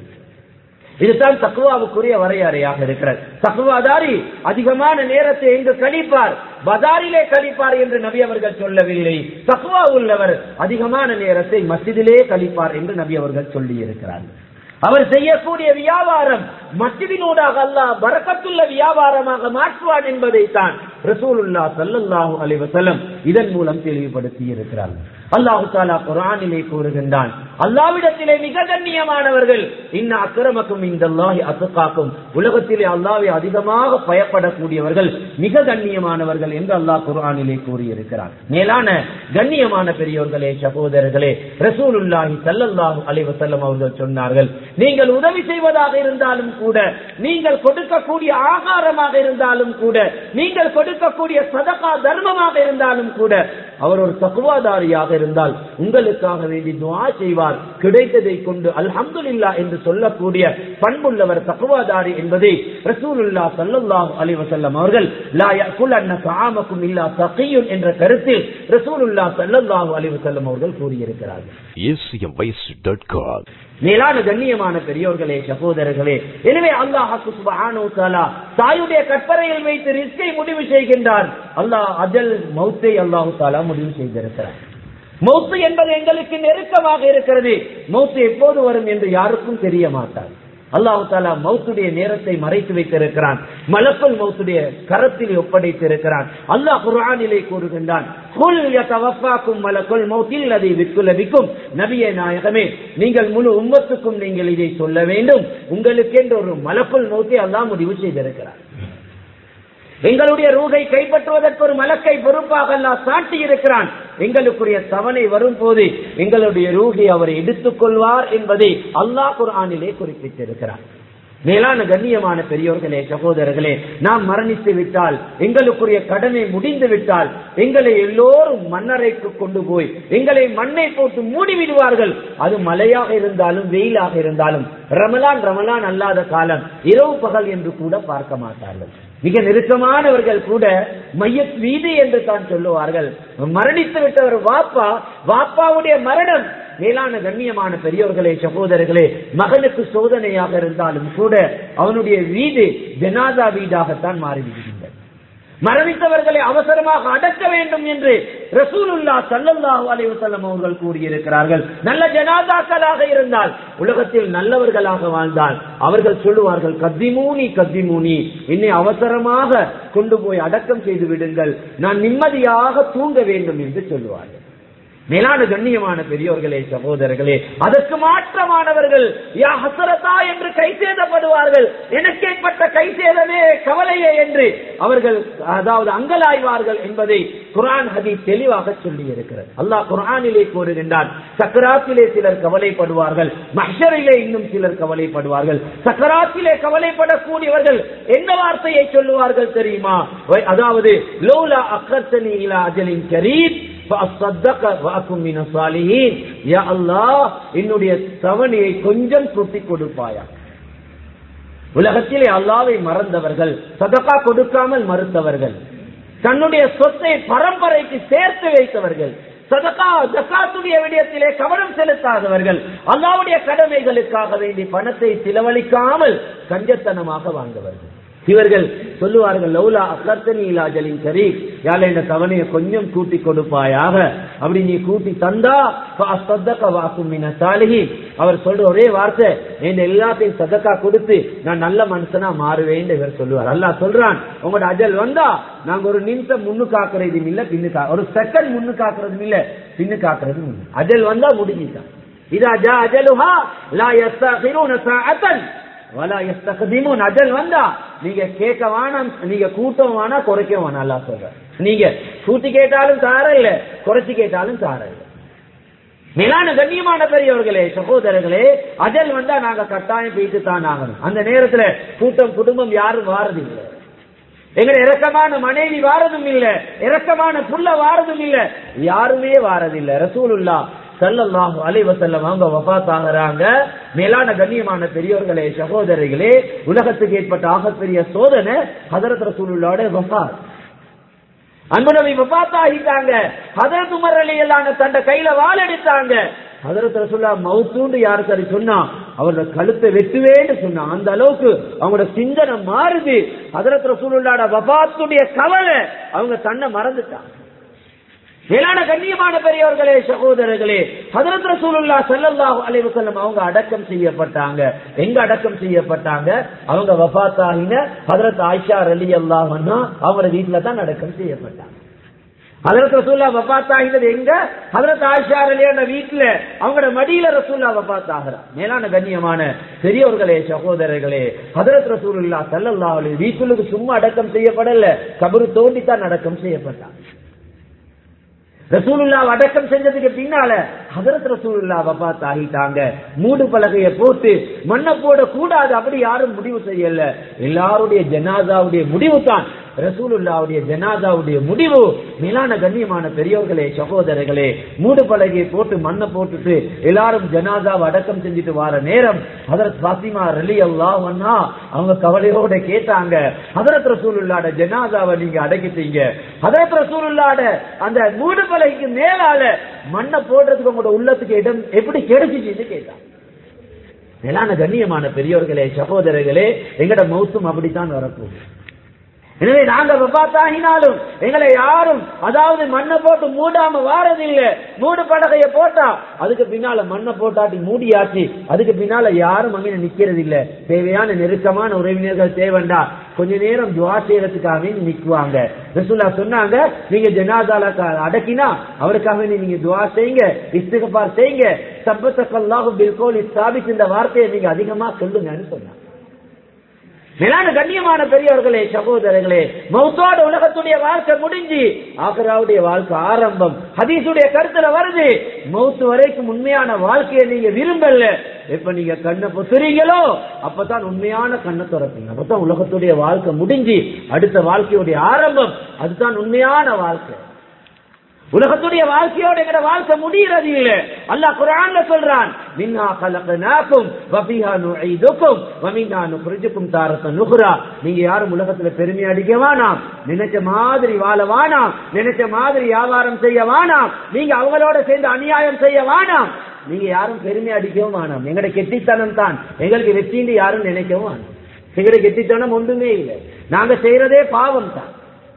இதுதான் தக்குவாவுக்குரிய வரையறையாக இருக்கிறது தக்குவாதாரி அதிகமான நேரத்தை எங்கு கழிப்பார் பதாரிலே கழிப்பார் என்று நபி அவர்கள் சொல்லவில்லை தக்குவா உள்ளவர் அதிகமான நேரத்தை மசிதிலே கழிப்பார் என்று நபி அவர்கள் சொல்லி இருக்கிறார் அவர் செய்யக்கூடிய வியாபாரம் மசிதினூடாக அல்லாஹ் பறக்கத்துள்ள வியாபாரமாக மாற்றுவான் என்பதை தான் ரசூலுல்லா சல்லல்லாஹு அலைஹி வஸல்லம் இதன் மூலம் தெளிவுபடுத்தி இருக்கிறார்கள் அல்லாஹு தாலா குரானிலே கூறுகின்றான் அல்லாவிடத்திலே மிக கண்ணியமானவர்கள் இன்ன அக்கிரமக்கும் இந்த அல்லாஹி அத்துக்காக்கும் உலகத்திலே அல்லாவை அதிகமாக பயப்படக்கூடியவர்கள் மிக கண்ணியமானவர்கள் என்று அல்லாஹ் குரானிலே கூறியிருக்கிறார் மேலான கண்ணியமான பெரியோர்களே சகோதரர்களே ரசூலுல்லாஹி சல்லல்லாஹு அலைஹி வஸல்லம் அவர்கள் சொன்னார்கள் நீங்கள் உதவி செய்வதாக இருந்தாலும் கூட நீங்கள் கொடுக்கக்கூடிய ஆகாரமாக இருந்தாலும் கூட நீங்கள் கொடுக்கக்கூடிய சதகா தர்மமாக இருந்தாலும் கூட அவர் ஒரு தக்குவாதாரியாக இருந்தால் உங்களுக்காக வேண்டி துவா செய்வார் கிடைத்ததை கொண்டு அல்ஹம்துலில்லா என்று சொல்லக்கூடிய பண்புள்ளவர் தக்குவாதாரி என்பதை ரசூலுல்லா சல்லல்லாஹு அலைஹி வஸல்லம் அவர்கள் லா யகுல் அன்ன தஆமக்கும் இல்லா தகியுன் என்ற கருத்தில் ரசூலுல்லா சல்லல்லாஹு அலைஹி வஸல்லம் அவர்கள் கூறியிருக்கிறார்கள் acmvoice.com. மேலான கண்ணியமான பெரியோர்களே சகோதரர்களே எனவே அல்லாஹு சுப்ஹானஹு வ தஆலா தாயுடைய கற்பறையில் வைத்து ரிஸ்கை முடிவு செய்கின்றார் அல்லாஹ் அஜல் மௌத்தை அல்லாஹு தாலா முடிவு செய்திருக்கிறார் மௌத்து என்பது எங்களுக்கு நெருக்கமாக இருக்கிறது மௌத்து எப்போது வரும் என்று யாருக்கும் தெரிய மாட்டார் அல்லாஹு தாலா மௌத்துடைய நேரத்தை மறைத்து வைத்திருக்கிறான் மலக்குள் மௌத்துடைய கரத்தில் ஒப்படைத்திருக்கிறான் அல்லாஹ் குர்ஆனிலே கூறுகின்றான் குல் யதவஃபாக்கும் மலக்குல் மௌத்தில் அதை விற்குலபிக்கும் நபியே நாயகமே நீங்கள் முழு உம்மத்துக்கும் நீங்கள் இதை சொல்ல வேண்டும் உங்களுக்கென்று ஒரு மலக்குள் மௌத்தை அல்லாஹ் முடிவு செய்திருக்கிறார் எங்களுடைய ரூகை கைப்பற்றுவதற்கு ஒரு மலக்கை பொறுப்பாக அல்லாஹ் சாட்டி இருக்கிறான் எங்களுக்குரிய தவணை வரும் போது எங்களுடைய ரூகை அவர் எடுத்துக் கொள்வார் என்பதை அல்லாஹ் குர்ஆனிலே குறிப்பிட்டிருக்கிறார் மேலான கண்ணியமான பெரியோர்களே சகோதரர்களே நாம் மரணித்து விட்டால் எங்களுக்குரிய கடமை முடிந்து விட்டால் எங்களை எல்லோரும் மண்ணறைக்கு கொண்டு போய் எங்களை மண்ணை போட்டு மூடி விடுவார்கள் அது மழையாக இருந்தாலும் வெயிலாக இருந்தாலும் ரமலான் ரமலான் அல்லாத காலம் இரவு பகல் என்று கூட பார்க்க மாட்டார்கள் மிக நெருக்கமானவர்கள் கூட மையத் வீதி என்று தான் சொல்லுவார்கள் மரணித்து விட்டவர் வாப்பா வாப்பாவுடைய மரணம் மேலான கண்ணியமான பெரியோர்களே சகோதரர்களே மகனுக்கு சோதனையாக இருந்தாலும் கூட அவனுடைய வீடு ஜனாதா வீடாகத்தான் மாறிவிடுகின்றது மரணித்தவர்களை அவசரமாக அடக்க வேண்டும் என்று ரசூலுல்லா சல்லல்லாஹு அலைஹி வஸல்லம் அவர்கள் கூறியிருக்கிறார்கள் நல்ல ஜனாதாக்களாக இருந்தால் உலகத்தில் நல்லவர்களாக வாழ்ந்தால் அவர்கள் சொல்லுவார்கள் கத்திமூனி கத்திமூனி என்னை அவசரமாக கொண்டு போய் அடக்கம் செய்து விடுங்கள் நான் நிம்மதியாக தூங்க வேண்டும் என்று சொல்லுவார்கள் மேலான கண்ணியமான பெரியோர்களே சகோதரர்களே அதற்கு மாற்றமானவர்கள் யா ஹசரதா என்று கை சேதப்படுவார்கள் எனக்கு ஏற்பட்ட கை சேதமே கவலையே என்று அவர்கள் அதாவது அங்கலாய்வார்கள் என்பதை குரான் ஹதி தெளிவாக சொல்லி இருக்கிறது அல்லாஹ் குரானிலே கூறுகின்றான் சக்கராத்திலே சிலர் கவலைப்படுவார்கள் மஷரிலே இன்னும் சிலர் கவலைப்படுவார்கள் சக்கராத்திலே கவலைப்படக்கூடியவர்கள் என்ன வார்த்தையை சொல்லுவார்கள் தெரியுமா அதாவது லோலா அக்கர்த்தனி இலா அஜலின் கரீப் என்னுடைய தவணையை கொஞ்சம் கூட்டி கொடுப்பாயா உலகத்திலே அல்லாவை மறந்தவர்கள் சதக்கா கொடுக்காமல் மறுத்தவர்கள் தன்னுடைய சொத்தை பரம்பரைக்கு சேர்த்து வைத்தவர்கள் சதகா ஜக்காத்துடைய விடயத்திலே கவனம் செலுத்தாதவர்கள் அல்லாவுடைய கடமைகளுக்காக வேண்டி பணத்தை செலவழிக்காமல் கஞ்சத்தனமாக வாழ்ந்தவர்கள் இவர்கள் சொல்லுவார்கள் லௌலா அக்கர்த்தனி இலாஜலின் சரி யாழ இந்த தவணையை கொஞ்சம் கூட்டி கொடுப்பாயாக அப்படி நீ கூட்டி தந்தா வாக்கும் சாலிகி அவர் சொல்ற ஒரே வார்த்தை இந்த எல்லாத்தையும் சதக்கா கொடுத்து நான் நல்ல மனுஷனா மாறுவேன் இவர் சொல்லுவார் அல்லா சொல்றான் உங்களோட அஜல் வந்தா நாங்க ஒரு நிமிஷம் முன்னு காக்குறதும் இல்ல பின்னு கா ஒரு செகண்ட் முன்னு காக்குறதும் இல்ல பின்னு காக்குறதும் இல்ல அஜல் வந்தா முடிஞ்சிட்டான் இதா ஜா அஜலுஹா லா யஸ்தகிரூன சாஅத்தன் வலா யஸ்தகதிமுன் அஜல் வந்தா நீங்க கேட்க வேணாம் நீங்க கூட்டம் வேணா குறைக்க வேணாம் அல்லா சொல்ற நீங்க கூட்டி கேட்டாலும் தார இல்ல குறைச்சு கேட்டாலும் தார இல்ல மேலான கண்ணியமான பெரியவர்களே சகோதரர்களே அஜல் வந்தா நாங்க கட்டாயம் போயிட்டு தான் ஆகணும் அந்த நேரத்துல கூட்டம் குடும்பம் யாரும் வாரது இல்லை எங்க இறக்கமான மனைவி வாரதும் இல்ல இறக்கமான புள்ள வாரதும் இல்ல யாருமே வாரதில்லை ரசூலுல்லா சல்லல்லாஹு அலைஹி வஸல்லம் அவங்க வஃபாத் ஆகுறாங்க மேலான கண்ணியமான பெரியோர்களே சகோதரிகளே உலகத்துக்கு ஏற்பட்ட ஆகப்பெரிய சோதனை ஹதரத் ரசூலுல்லாஹ்வுடைய வஃபாத் அன்பு நபி வஃபாத் ஆகிட்டாங்க ஹதரத் உமர் ரலியல்லாஹு தண்ட கையில வாள் எடுத்தாங்க ஹதரத் ரசூல்லா மவுத்தூண்டு யாரு சரி சொன்னா அவரோட கழுத்தை வெட்டுவேன்னு சொன்னா அந்த அளவுக்கு அவங்களோட சிந்தனை மாறுது ஹதரத் ரசூலுல்லாட வஃபாத்துடைய கவலை அவங்க தன்னை மறந்துட்டாங்க மேலான கண்ணியமான பெரியவர்களே சகோதரர்களே ஹதரத் ரசூலுல்லா ஸல்லல்லாஹு அலைஹி வஸல்லம் அவங்க அடக்கம் செய்யப்பட்டாங்க எங்க அடக்கம் செய்யப்பட்டாங்க அவங்க வஃபாத்தாகின ஹதரத் ஆயிஷா ரலியல்லாஹு அன்ஹா அவங்க வீட்ல தான் அடக்கம் செய்யப்பட்டாங்க ஹதரத் ரசூல்லா வபாத் ஆகிறது எங்க ஹதரத் ஆயிஷா அலியான வீட்டுல அவங்களோட மடியில ரசூல்லா வபாத் ஆகிறார் மேலான கண்ணியமான பெரியவர்களே சகோதரர்களே ஹதரத் ரசூலுல்லா சல்லல்லா அலி வீட்டுக்கு சும்மா அடக்கம் செய்யப்படல கபரு தோண்டித்தான் அடக்கம் செய்யப்பட்டார் ரசூலுல்லா அடக்கம் செஞ்சதுக்கு பின்னால ஹதரத் ரசூலுல்லா வபாத் ஆகிட்டாங்க மூடு பலகைய போட்டு மண்ணை போட கூடாது அப்படி யாரும் முடிவு செய்யல எல்லாருடைய ஜனாதாவுடைய முடிவு தான் ரசூலுல்லாவுடைய ஜனாதாவுடைய முடிவு மேலான கண்ணியமான பெரியவர்களே சகோதரர்களே மூடு பலகையை போட்டு மண்ணை போட்டுட்டு எல்லாரும் ஜனாதாவை அடக்கம் செஞ்சுட்டு வர நேரம் ஹதரத் பாத்திமா ரலி அல்லாஹ் அவங்க கவலையோட கேட்டாங்க ஹதரத் ரசூலுல்லாட ஜனாதாவை நீங்க அடக்கிட்டீங்க ஹதரத் ரசூலுல்லாட அந்த மூடு பலகைக்கு மேலால மண்ணை போடுறதுக்கு உங்களோட உள்ளத்துக்கு இடம் எப்படி கிடைச்சிச்சுன்னு கேட்டாங்க மேலான கண்ணியமான பெரியவர்களே சகோதரர்களே எங்கட மௌத்தும் அப்படித்தான் வரப்போகுது எனவே நாங்க விபாத்தாகினாலும் எங்களை யாரும் அதாவது மண்ணை போட்டு மூடாம வாரதில்லை மூடு பலகைய போட்டா அதுக்கு பின்னால மண்ணை போட்டாட்டி மூடியாச்சு அதுக்கு பின்னால யாரும் அங்கே நிக்கிறது இல்ல தேவையான நெருக்கமான உறவினர்கள் தேவைண்டா கொஞ்ச நேரம் துவா செய்யறதுக்காக நிக்குவாங்க ரசூல்லா சொன்னாங்க நீங்க ஜனாதால அடக்கினா அவருக்காக நீங்க துவா செய்யுங்க இஸ்திகபார் செய்யுங்க சப்பத்தக்கல்லாஹு பில்கோல் ஸ்தாபித் இந்த வார்த்தையை நீங்க அதிகமா சொல்லுங்கன்னு சொன்னாங்க மேலான கண்ணியமான பெரியவர்களே சகோதரர்களே மௌத்தோட உலகத்துடைய வாழ்க்கை முடிஞ்சு ஆகராவுடைய வாழ்க்கை ஆரம்பம் ஹதீசுடைய கருத்துல வருது மௌத்து வரைக்கும் உண்மையான வாழ்க்கையை நீங்க விரும்பல எப்ப நீங்க கண்ணை பொத்துறீங்களோ அப்பதான் உண்மையான கண்ணை திறப்பீங்க அப்பதான் உலகத்துடைய வாழ்க்கை முடிஞ்சு அடுத்த வாழ்க்கையுடைய ஆரம்பம் அதுதான் உண்மையான வாழ்க்கை உலகத்துடைய வாழ்க்கையோட எங்கட வாழ்க்கை முடியறது இல்ல அல்லாஹ் குரான்ல சொல்றான் மின்னா கலகனாக்கும் வபிஹா நுஐதுக்கும் வமின்னா நுக்ரிஜுக்கும் தாரத்த நுகுரா நீங்க யாரும் உலகத்துல பெருமை அடிக்க வேணாம் நினைச்ச மாதிரி வாழ வேணாம் நினைச்ச மாதிரி வியாபாரம் செய்ய வேணாம் நீங்க அவங்களோட சேர்ந்து அநியாயம் செய்ய வேணாம் நீங்க யாரும் பெருமை அடிக்கவும் வேணாம் எங்கட கெட்டித்தனம் தான் எங்களுக்கு வெற்றின்னு யாரும் நினைக்கவும் வேணாம் எங்கட கெட்டித்தனம் ஒன்றுமே இல்லை நாங்க செய்யறதே பாவம் தான்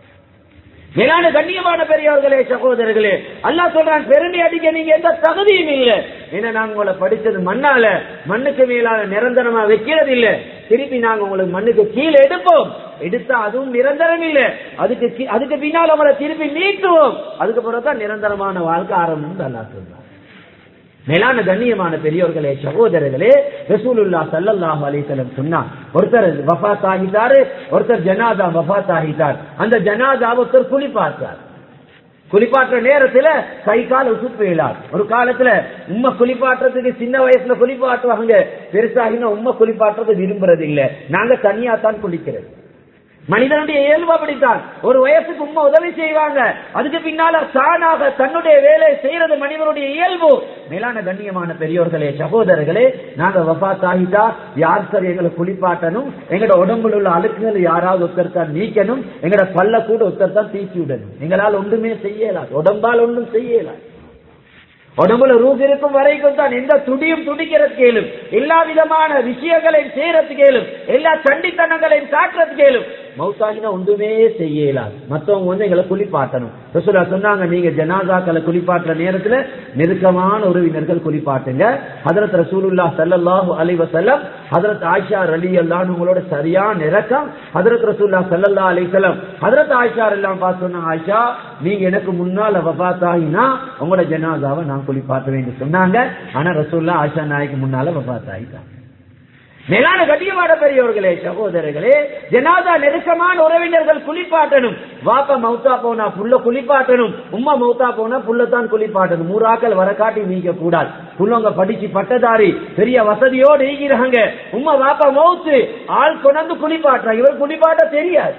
மேலான கண்ணியமான பெரியவர்களே சகோதரர்களே அல்லா சொல்றான் பெருமை அடிக்க நீங்க எந்த தகுதியும் இல்ல ஏன்னா நாங்க உங்களை படிச்சது மண்ணால மண்ணுக்கு மேலால நிரந்தரமா வைக்கிறது இல்ல திருப்பி நாங்க உங்களுக்கு மண்ணுக்கு கீழே எடுப்போம் எடுத்தா அதுவும் நிரந்தரம் இல்ல அதுக்கு அதுக்கு பின்னால் உங்களை திருப்பி நீட்டுவோம் அதுக்கு பிறகுதான் நிரந்தரமான வாழ்க்கை ஆரம்பம் அல்லா சொல்றான் மேலான கண்ணியமான பெரியவர்களே சகோதரர்களே ரசூலுல்லா சல்லல்லாஹு அலைஹிஸ்ஸலாம் சொன்னார் ஒருத்தர் வஃபாத் ஆகிட்டாரு ஒருத்தர் ஜனாதா வஃபாத் ஆகிட்டார் அந்த ஜனாதாவை ஒருத்தர் குளிப்பாட்டார் குளிப்பாட்டுற நேரத்துல கை கால் உசுப்பு இயலாது ஒரு காலத்துல உண்மை குளிப்பாட்டுறதுக்கு சின்ன வயசுல குளிப்பாட்டுவாங்க பெருசாகினா உண்மை குளிப்பாட்டுறது விரும்புறது இல்ல நாங்க தனியா தான் குளிக்கிறது மனிதனுடைய இயல்பு அப்படித்தான் ஒரு வயசுக்கு உண்மை உதவி செய்வாங்க அதுக்கு பின்னால தானாக தன்னுடைய வேலையை செய்யறது மனிதனுடைய இயல்பு மேலான கண்ணியமான பெரியோர்களே சகோதரர்களே நாங்க வபாத் ஆகிட்டா யார் சார் எங்களை குளிப்பாட்டணும் எங்களோட உடம்புல உள்ள அழுக்குகள் யாராவது ஒருத்தர் தான் நீக்கணும் எங்களோட பல்ல கூட ஒருத்தர் தான் தீக்கி விடணும் எங்களால் ஒன்றுமே செய்யலாது உடம்பால் ஒன்றும் செய்யலாம் உடம்புல ரூப் இருக்கும் வரைக்கும் தான் எந்த துடியும் துடிக்கிறது கேளும் எல்லா விதமான விஷயங்களையும் செய்யறது கேளும் எல்லா சண்டித்தனங்களையும் காட்டுறது கேளும் மௌத்தாகினா ஒன்றுமே செய்யலாது மத்தவங்க வந்து எங்களை குளிப்பாட்டணும் ரசூலா சொன்னாங்க நீங்க ஜனாதாக்களை குளிப்பாட்டுற நேரத்துல நெருக்கமான உறவினர்கள் குளிப்பாட்டுங்க ஹதரத் ரசூலுல்லா சல்லல்லாஹு அலைஹி வஸல்லம் ஹதரத் ஆயிஷா ரலி அல்லாஹ் உங்களோட சரியான இறக்கம் ஹதரத் ரசூல்லா சல்லல்லா அலைஹி வஸல்லம் ஹதரத் ஆயிஷா எல்லாம் பார்த்து சொன்னாங்க ஆயிஷா நீங்க எனக்கு முன்னால வபாத்தாகினா உங்களோட ஜனாதாவை நான் குளிப்பாட்ட வேண்டும் சொன்னாங்க ஆனா ரசூல்லா ஆயிஷா நாய்க்கு முன்னால வபாத்தாகிட்டாங்க மேலான கட்டியமான பெரியவர்களே சகோதரர்களே ஜனாதா நெருக்கமான உறவினர்கள் குளிப்பாட்டணும் வாப்ப மௌத்தா போனா புள்ள குளிப்பாட்டணும் உம்மா மௌத்தா போனா புள்ளத்தான் குளிப்பாட்டணும் மூராக்கள் வர காட்டி நீங்க கூடாது புள்ளவங்க படிச்சு பட்டதாரி பெரிய வசதியோடு ஈகிறாங்க உம்மா வாப்பா மௌத்து ஆள் கொண்டு குளிப்பாட்டுறாங்க இவர் குளிப்பாட்ட தெரியாது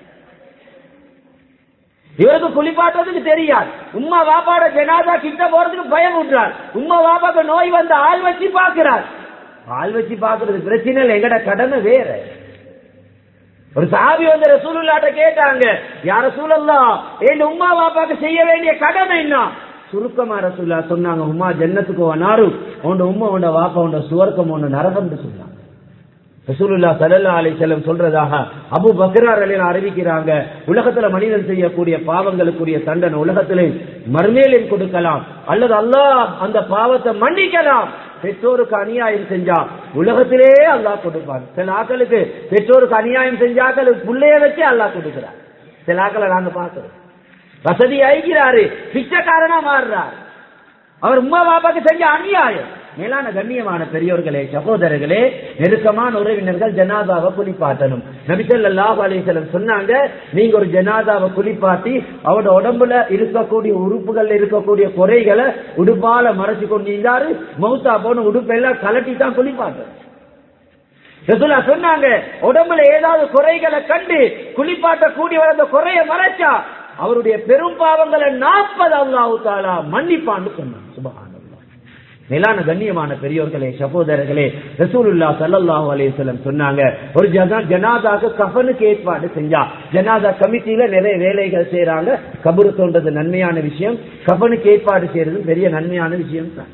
இவருக்கு குளிப்பாட்டுறதுக்கு தெரியாது உம்மா வாப்பாட ஜனாதா கிட்ட போறதுக்கு பயம் விட்டுறார் உம்மா வாப்பாக்கு நோய் வந்த ஆள் வச்சு பாக்குறார் ஆள் வச்சு பாக்குறது பிரச்சனை இல்லை எங்கட கடமை வேற ஒரு சாபி வந்து ரசூலுல்லாட்ட கேட்டாங்க யார சூழல்லா என் உம்மா பாப்பாக்கு செய்ய வேண்டிய கடமை என்ன சுருக்கமா ரசூல்லா சொன்னாங்க உம்மா ஜன்னத்துக்கு வனாரு உண்ட உம்மா உண்ட வாப்பா உண்ட சுவர்க்கம் உண்ட நரகம்னு சொன்னாங்க ரசூலுல்லா சல்லா அலி செல்லம் சொல்றதாக அபு பக்ரார் அலில் அறிவிக்கிறாங்க உலகத்துல மனிதன் செய்யக்கூடிய பாவங்களுக்குரிய தண்டனை உலகத்திலே மறுமேலில் கொடுக்கலாம் அல்லது அல்லாஹ் அந்த பாவத்தை மன்னிக்கலாம் பெற்றோருக்கு அநியாயம் செஞ்சா உலகத்திலே அல்லாஹ் கொடுப்பான் சில ஆக்களுக்கு பெற்றோருக்கு அநியாயம் செஞ்சாக்கள் புள்ளைய வச்சு அல்லாஹ் கொடுக்கிறார் சில ஆக்களை நாங்க பாக்குறோம் வசதி ஆகிறாரு பிச்சைக்காரனா மாறுறார் அவர் உமா பாப்பாக்கு செஞ்ச அநியாயம் மேலான கண்ணியமான பெரியோர்களே சகோதரர்களே நெருக்கமான உறவினர்கள் ஜனாதாவை குளிப்பாட்டணும் நபிசல்லாஹு அலிசலம் சொன்னாங்க நீங்க ஒரு ஜனாதாவை குளிப்பாட்டி அவரோட உடம்புல இருக்கக்கூடிய உறுப்புகள்ல இருக்கக்கூடிய குறைகளை உடுப்பால மறைச்சு கொண்டிருந்தாரு மௌத்தா போன உடுப்பெல்லாம் கலட்டி தான் குளிப்பாட்டணும் ரசூலா சொன்னாங்க உடம்புல ஏதாவது குறைகளை கண்டு குளிப்பாட்ட கூடியவர் அந்த குறைய மறைச்சா அவருடைய பெரும் பாவங்களை நாற்பது அல்லாஹு தாலா மன்னிப்பான்னு சொன்னாங்க சுபஹான் மேலான கண்ணியமான பெரியோர்களே சகோதரர்களே ரசூலுல்லா சல்லல்லாஹு அலைஹிஸ்ஸலாம் சொன்னாங்க ஒரு ஜனா ஜனாதாக்கு கஃனுக்கு ஏற்பாடு செஞ்சா ஜனாதா கமிட்டியில நிறைய வேலைகள் செய்யறாங்க கபரு தோன்றது நன்மையான விஷயம் கஃனுக்கு ஏற்பாடு செய்யறது பெரிய நன்மையான விஷயம் தான்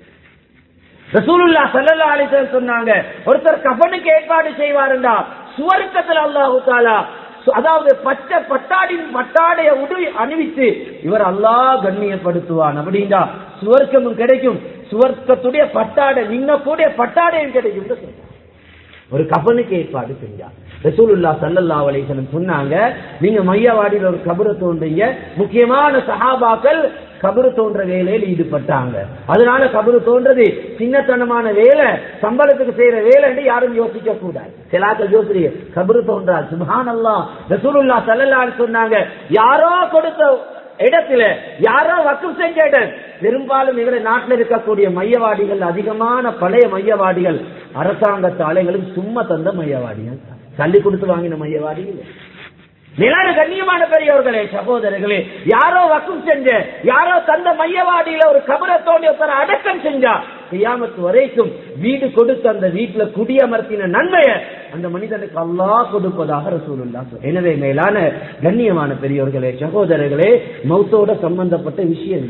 ரசூலுல்லா சல்லல்லா அலிசன் சொன்னாங்க ஒருத்தர் கஃனுக்கு ஏற்பாடு செய்வாருண்டா சுவர்க்கத்தில் அல்லாஹு தாலா அதாவது பச்சை பட்டாடின் பட்டாடைய உடு அணிவித்து இவர் அல்லாஹ் கண்ணியப்படுத்துவான் அப்படின்னா சுவர்க்கமும் கிடைக்கும் சுவர்க்கத்துடைய பட்டாடை நின்ன கூடிய பட்டாடையும் கிடைக்கும் ஒரு கபனுக்கு ஏற்பாடு செஞ்சார் ரசூலுல்லா சல்லல்லா அலிசனம் சொன்னாங்க நீங்க மையவாடியில் ஒரு கபரை தோன்றீங்க முக்கியமான சஹாபாக்கள் கபரு தோன்ற வேலையில் ஈடுபட்டாங்க அதனால கபரு தோன்றது சின்னத்தனமான வேலை சம்பளத்துக்கு செய்யற வேலை யாரும் யோசிக்க கூடாது சிலாக்கள் யோசிரிய கபரு தோன்றால் சுபான் அல்லா ரசூலுல்லா சல்லல்லா சொன்னாங்க யாரோ கொடுத்த இடத்துல யாரோ வக்கம் செஞ்ச இடம் பெரும்பாலும் இவரை நாட்டில் இருக்கக்கூடிய மையவாடிகள் அதிகமான பழைய மையவாடிகள் அரசாங்க சாலைகளும் சும்மா தந்த மையவாடிகள் தள்ளி கொடுத்து வாங்கின மையவாடிகள் நிலான கண்ணியமான பெரியவர்களே சகோதரர்களே யாரோ வக்கும் செஞ்ச யாரோ தந்த மையவாடியில ஒரு கபரத்தோண்டி ஒருத்தர அடக்கம் செஞ்சா கியாமத்து வரைக்கும் வீடு கொடுத்து அந்த வீட்டுல குடியமர்த்தின நன்மையை அந்த மனிதனுக்கு அல்லா கொடுப்பதாக ரசூலுல்லா எனவே மேலான கண்ணியமான பெரியவர்களே சகோதரர்களே மௌத்தோட சம்பந்தப்பட்ட விஷயம்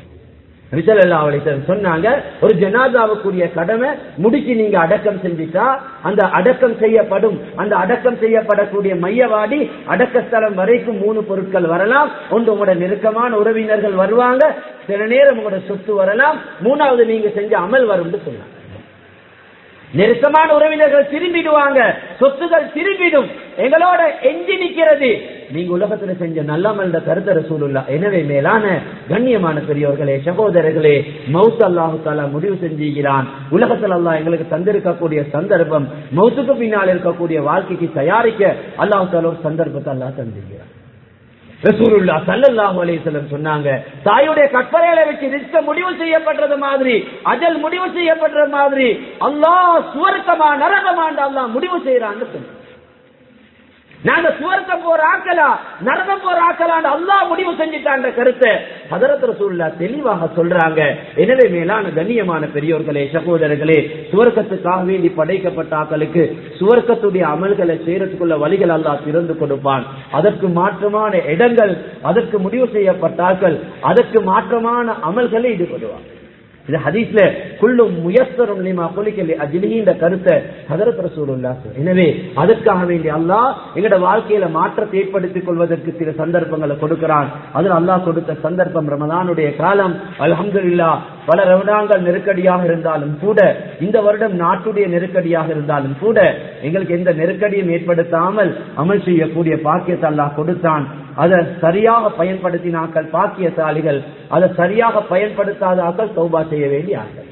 சொன்னாங்க ஒரு ஜனாதாவுக்குரிய கடமை முடிச்சு நீங்க அடக்கம் செஞ்சுட்டா அந்த அடக்கம் செய்யப்படும் அந்த அடக்கம் செய்யப்படக்கூடிய மையவாடி அடக்கஸ்தலம் வரைக்கும் மூணு பொருட்கள் வரலாம் ஒன்று உங்களோட நெருக்கமான உறவினர்கள் வருவாங்க சில நேரம் உங்களோட சொத்து வரலாம் மூணாவது நீங்க செஞ்ச அமல் வரும்னு சொன்னாங்க நெருக்கமான உறவினர்கள் திரும்பிடுவாங்க சொத்துகள் திரும்பிடும் எங்களோட எஞ்சி நிக்கிறது நீங்க உலகத்துல செஞ்ச நல்லமல் கருத்தர சூழல்லா எனவே மேலான கண்ணியமான பெரியவர்களே சகோதரர்களே மவுத் அல்லாஹு தாலா முடிவு செஞ்சுகிறான் உலகத்தில் அல்லாஹ் எங்களுக்கு தந்திருக்கக்கூடிய சந்தர்ப்பம் மவுத்துக்கு பின்னால் இருக்கக்கூடிய வாழ்க்கைக்கு தயாரிக்க அல்லாஹு தாலா ஒரு சந்தர்ப்பத்தை அல்லாஹ் தந்திருக்கிறான் ரசூலுல்லா சல்லல்லாஹு அலைஹிஸ்ஸலாம் சொன்னாங்க தாயுடைய கற்பரையில வச்சு ரிஸ்க முடிவு செய்யப்பட்டது மாதிரி அஜல் முடிவு செய்யப்பட்டது மாதிரி அல்லாஹ் சுவர்க்கமா நரகமாண்டு அல்லாஹ் முடிவு செய்யறான்னு சொன்னாங்க நாங்க சுவர்க்கம் போற ஆக்கலா நரகம் போற ஆக்கலான்னு அல்லாஹ் முடிவு செஞ்சுட்டான்ற கருத்தை ஹதரத் ரசூல்லா தெளிவாக சொல்றாங்க எனவே மேலான கண்ணியமான பெரியோர்களே சகோதரர்களே சுவர்க்கத்துக்காக வேண்டி படைக்கப்பட்ட ஆக்களுக்கு சுவர்க்கத்துடைய அமல்களை செய்யறதுக்குள்ள வழிகள் அல்லாஹ் திறந்து கொடுப்பான் அதற்கு மாற்றமான இடங்கள் அதற்கு முடிவு செய்யப்பட்டார்கள் அதற்கு மாற்றமான அமல்களை ஈடுபடுவான் இது ஹதீஸ்ல குள்ளும் முயஸ்தரும் லிமா கொலிக்கலி அஜிலின்ற கருத்தை ஹதரத் ரசூலுல்லா எனவே அதற்காக வேண்டி அல்லாஹ் எங்கட வாழ்க்கையில மாற்றத்தை ஏற்படுத்திக் கொள்வதற்கு சில சந்தர்ப்பங்களை கொடுக்கிறான் அதில் அல்லாஹ் கொடுத்த சந்தர்ப்பம் ரமதானுடைய காலம் அல்ஹம்துல்லா பல ரமதான்கள் நெருக்கடியாக இருந்தாலும் கூட இந்த வருடம் நாட்டுடைய நெருக்கடியாக இருந்தாலும் கூட எங்களுக்கு எந்த நெருக்கடியும் ஏற்படுத்தாமல் அமல் செய்யக்கூடிய பாக்கியத்தை அல்லாஹ் கொடுத்தான் அதை சரியாக பயன்படுத்தினாக்கள் பாக்கியசாலிகள் அதை சரியாக பயன்படுத்தாத ஆக்கள் தௌபா செய்ய வேண்டிய ஆக்கள்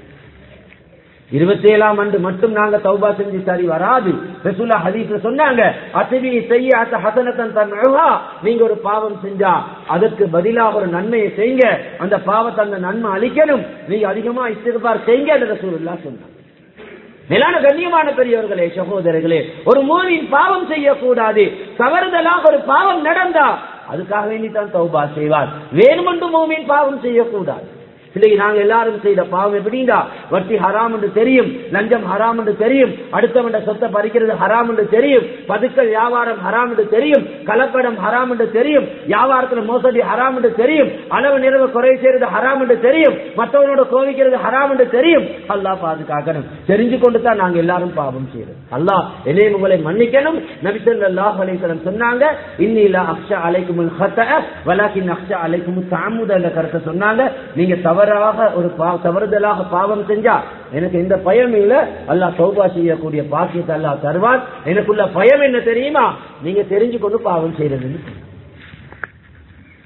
இருபத்தி ஏழாம் ஆண்டு மட்டும் நாங்க தௌபா செஞ்சு சரி வராது ரசூலா ஹதீஸ்ல சொன்னாங்க அசபி செய்ய அத்த ஹசனத்தன் தன் நீங்க ஒரு பாவம் செஞ்சா அதற்கு பதிலாக ஒரு நன்மையை செய்யுங்க அந்த பாவத்தை அந்த நன்மை அளிக்கணும் நீங்க அதிகமா இஸ்திருப்பார் செய்யுங்க ரசூலுல்லா சொன்னாங்க மேலான கண்ணியமான பெரியவர்களே சகோதரர்களே ஒரு மூவின் பாவம் செய்யக்கூடாது தவறுதலாக ஒரு பாவம் நடந்தா அதுக்காக வேண்டித்தான் தௌபா செய்வார் வேணுமென்று மூவின் பாவம் செய்யக்கூடாது இன்னைக்கு நாங்க எல்லாரும் செய்த பாவம் எப்படின்னா வட்டி ஹராம் என்று தெரியும் லஞ்சம் ஹராம் என்று தெரியும் அடுத்தவண்ட சொத்தை பறிக்கிறது ஹராம் என்று தெரியும் பதுக்கல் வியாபாரம் ஹராம் என்று தெரியும் கலப்படம் ஹராம் என்று தெரியும் வியாபாரத்துல மோசடி ஹராம் என்று தெரியும் அளவு நிறைவு குறை செய்யறது ஹராம் என்று தெரியும் மற்றவனோட கோவிக்கிறது ஹராம் என்று தெரியும் அல்லாஹ் பாதுகாக்கணும் தெரிஞ்சு கொண்டு தான் நாங்க எல்லாரும் பாவம் செய்யறோம் அல்லாஹ் என்னையும் உங்களை மன்னிக்கணும் நபிசல்லாஹ் அலைசலம் சொன்னாங்க இன்னில அக்ஷா அலைக்கும் வலாக்கின் அக்ஷா அலைக்கும் தாமுத என்ற கருத்தை சொன்னாங்க நீங்க தவறாக ஒரு தவறுதலாக பாவம் செஞ்சா எனக்கு எந்த பயம் இல்ல அல்லாஹ் சௌபா செய்யக்கூடிய பாக்கியத்தை அல்லாஹ் தருவான் எனக்குள்ள பயம் என்ன தெரியுமா நீங்க தெரிஞ்சு கொண்டு பாவம் செய்யறதுன்னு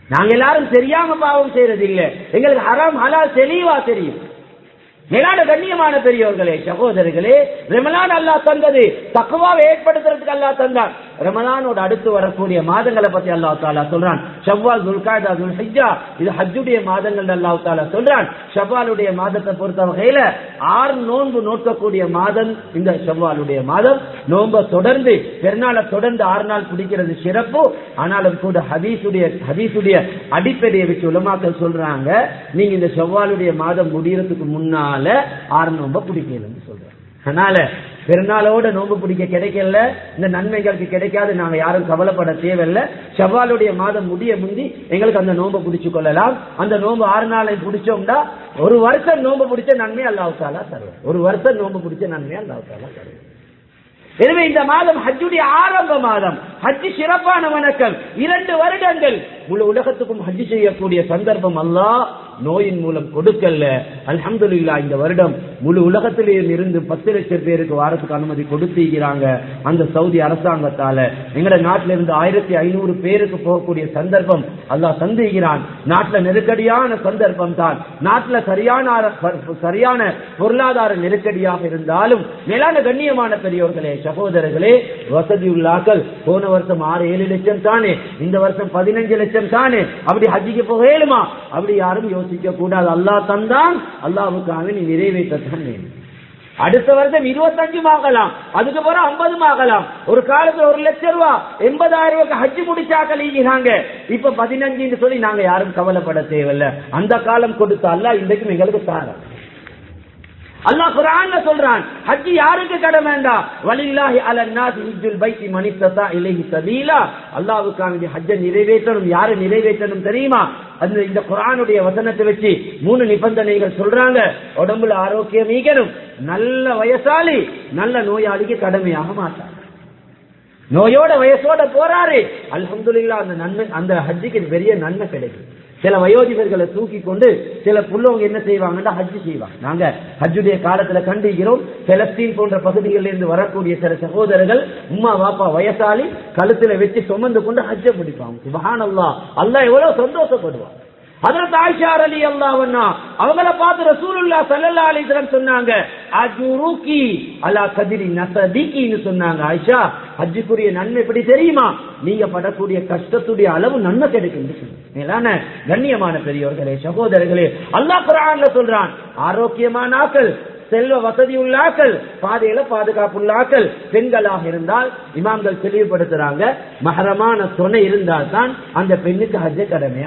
நாங்க எல்லாரும் தெரியாம பாவம் செய்யறது இல்ல எங்களுக்கு ஹராம் ஹலால் தெளிவா தெரியும் மேலான கண்ணியமான பெரியவர்களே சகோதரர்களே ரமலான் அல்லாஹ் தந்தது தக்குவாவை ஏற்படுத்துறதுக்கு அல்லாஹ் தந்தான் ரமலானோட அடுத்து வரக்கூடிய மாதங்களை பத்தி அல்லாஹ் தாலா சொல்றான் ஷவ்வால் துல்காய்தா துல் ஹிஜ்ஜா இது ஹஜ்ஜுடைய மாதங்கள் அல்லாஹ் தாலா சொல்றான் ஷவ்வாலுடைய மாதத்தை பொறுத்த வகையில ஆறு நோன்பு நோக்கக்கூடிய மாதம் இந்த ஷவ்வாலுடைய மாதம் நோன்பை தொடர்ந்து பெருநாளை தொடர்ந்து ஆறு நாள் பிடிக்கிறது சிறப்பு ஆனாலும் கூட ஹதீசுடைய ஹதீசுடைய அடிப்படையை வச்சு உலமாக்கள் சொல்றாங்க நீங்க இந்த செவ்வாலுடைய மாதம் முடியறதுக்கு முன்னால ஆறு நோம்ப பிடிக்கலன்னு சொல்றாங்க அதனால பெருநாளோட நோன்பு பிடிக்க கிடைக்கல இந்த நன்மைகளுக்கு கிடைக்காது நாங்க யாரும் கவலைப்பட தேவையில்லை செவ்வாலுடைய மாதம் முடிய முந்தி எங்களுக்கு அந்த நோன்பை பிடிச்சு கொள்ளலாம் அந்த நோன்பு ஆறு நாளை பிடிச்சோம்னா ஒரு வருஷம் நோன்பு பிடிச்ச நன்மை அல்லாவுத்தாலா தருவோம் ஒரு வருஷம் நோன்பு பிடிச்ச நன்மை அல்லாவுத்தாலா தருவோம் எனவே இந்த மாதம் ஹஜ்ஜுடைய ஆரம்ப மாதம் ஹஜ்ஜு சிறப்பான வணக்கம் இரண்டு வருடங்கள் முழு உலகத்துக்கும் ஹஜ்ஜு செய்யக்கூடிய சந்தர்ப்பம் அல்லாஹ் நோயின் மூலம் கொடுக்கல அல்ஹம்துலில்லாஹ் இந்த வருடம் முழு உலகத்திலேயும் இருந்து பத்து லட்சம் பேருக்கு வாரத்துக்கு அனுமதி கொடுத்திருக்கிறாங்க அந்த சவுதி அரசாங்கத்தால எங்கட நாட்டில இருந்து ஆயிரத்தி ஐநூறு பேருக்கு போகக்கூடிய சந்தர்ப்பம் அல்லாஹ் சந்திக்கிறான் நாட்டுல நெருக்கடியான சந்தர்ப்பம் தான் நாட்டுல சரியான சரியான பொருளாதார நெருக்கடியாக இருந்தாலும் மேலான கண்ணியமான பெரியோர்களே சகோதரர்களே வசதியுள்ளாக்கள் போன வருஷம் ஆறு ஏழு லட்சம் தானே இந்த வருஷம் பதினஞ்சு லட்சம் தானே அப்படி ஹஜ்ஜிக்கு போக இயலுமா அப்படி யாரும் யோசிக்க கூடாது அல்லாஹ் தந்தான் அல்லாவுக்காக நீ நிறைவேற்றத்தான் வேண்டும் அடுத்த வருஷம் இருபத்தஞ்சும் ஆகலாம் அதுக்கு பிறகு ஐம்பதும் ஆகலாம் ஒரு காலத்துல ஒரு லட்சம் ரூபா எண்பதாயிரம் ரூபாய்க்கு ஹஜ்ஜு முடிச்சாக்க லீகிறாங்க இப்ப பதினஞ்சுன்னு சொல்லி நாங்க யாரும் கவலைப்பட தேவையில்ல அந்த காலம் கொடுத்த அல்லாஹ் இன்றைக்கும் எங்களுக்கு தாரம் அல்லாஹ் குர்ஆன்ல சொல்றான் ஹஜ் யாருக்கு கடமைண்டா வலில்லாஹி அலன்னாஸ் ஹஜ்ஜுல் பைத்தி மனித்ததா இலைஹி சபீலா அல்லாஹ்வுக்காக வேண்டி ஹஜ்ஜை நிறைவேற்றணும் யாரு நிறைவேற்றணும் தெரியுமா அந்த இந்த குர்ஆனுடைய வசனத்தை வச்சு மூணு நிபந்தனைகள் சொல்றாங்க உடம்புல ஆரோக்கியம் ஈகணும் நல்ல வயசாளி நல்ல நோயாளிக்கு கடமையாக மாட்டார் நோயோட வயசோட போறாரு அல்ஹம்துலில்லாஹ் அந்த நன்மை அந்த ஹஜ்ஜுக்கு பெரிய நன்மை கிடைக்கும் சில வயோதிபர்களை தூக்கி கொண்டு சில புள்ளவங்க என்ன செய்வாங்கன்னா ஹஜ்ஜு செய்வாங்க நாங்க ஹஜ்ஜுடைய காலத்துல கண்டிக்கிறோம் பெலஸ்தீன் போன்ற பகுதிகளில் இருந்து வரக்கூடிய சில சகோதரர்கள் உம்மா வாப்பா வயசாளி கழுத்துல வச்சு சுமந்து கொண்டு ஹஜ்ஜை முடிப்பாங்க சுபஹான் அல்லா அல்லாஹ் எவ்வளவு சந்தோஷப்படுவாங்க அதற்கு ஆயிஷார் அலி அல்லாவண்ணா அவங்கள பார்த்து ரசூலுல்லா சல்லல்லா அலிஸ்லாம் சொன்னாங்க அஜுருக்கி அலா கதிரி நசதிக்கின்னு சொன்னாங்க ஆயிஷா ஹஜ்ஜுக்குரிய நன்மை எப்படி தெரியுமா நீங்க படக்கூடிய கஷ்டத்துடைய அளவு நன்மை கிடைக்கும் மேலான கண்ணியமான பெரியவர்களே சகோதரர்களே அல்லாஹ் குரான்ல சொல்றான் ஆரோக்கியமான ஆக்கள் செல்வ வசதி உள்ளாக்கள் பாதையில பாதுகாப்புள்ளாக்கள் பெண்களாக இருந்தால் இமாம்கள் தெளிவுபடுத்துறாங்க மகரமான துணை இருந்தால் தான் அந்த பெண்ணுக்கு ஹஜ்ஜ கடமையா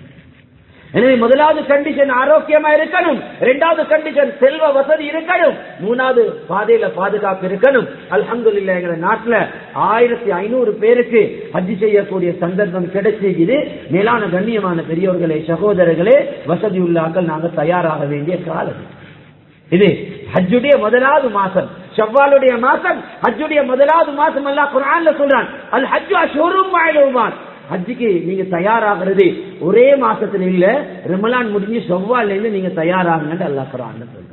எனவே முதலாவது கண்டிஷன் ஆரோக்கியமா இருக்கணும் இரண்டாவது கண்டிஷன் செல்வ வசதி இருக்கணும் மூணாவது பாதையில பாதுகாப்பு இருக்கணும் அல்ஹம்துலில்லாஹ் எங்க நாட்டுல ஆயிரத்தி ஐநூறு பேருக்கு ஹஜ் செய்யக்கூடிய சந்தர்ப்பம் கிடைச்சிருக்குது மேலான கண்ணியமான பெரியவர்களே சகோதரர்களே வசதி உள்ளாக்கள் நாங்க தயாராக வேண்டிய காலம் இது ஹஜ்ஜுடைய முதலாவது மாசம் ஷவ்வாலுடைய மாசம் ஹஜ்ஜுடைய முதலாவது மாசம் அல்லாஹ் குர்ஆன்ல சொல்றான் அல் ஹஜ்ஜு அஷ்ஹுரும் மஅலூமாத் ஹஜ்ஜுக்கு நீங்க தயாராகிறது ஒரே மாசத்துல இல்ல ரமலான் முடிஞ்சு செவ்வாய்ல இருந்து நீங்க தயாராகுங்கன்னு அல்லாஹ் குர்ஆன்ல சொல்றான்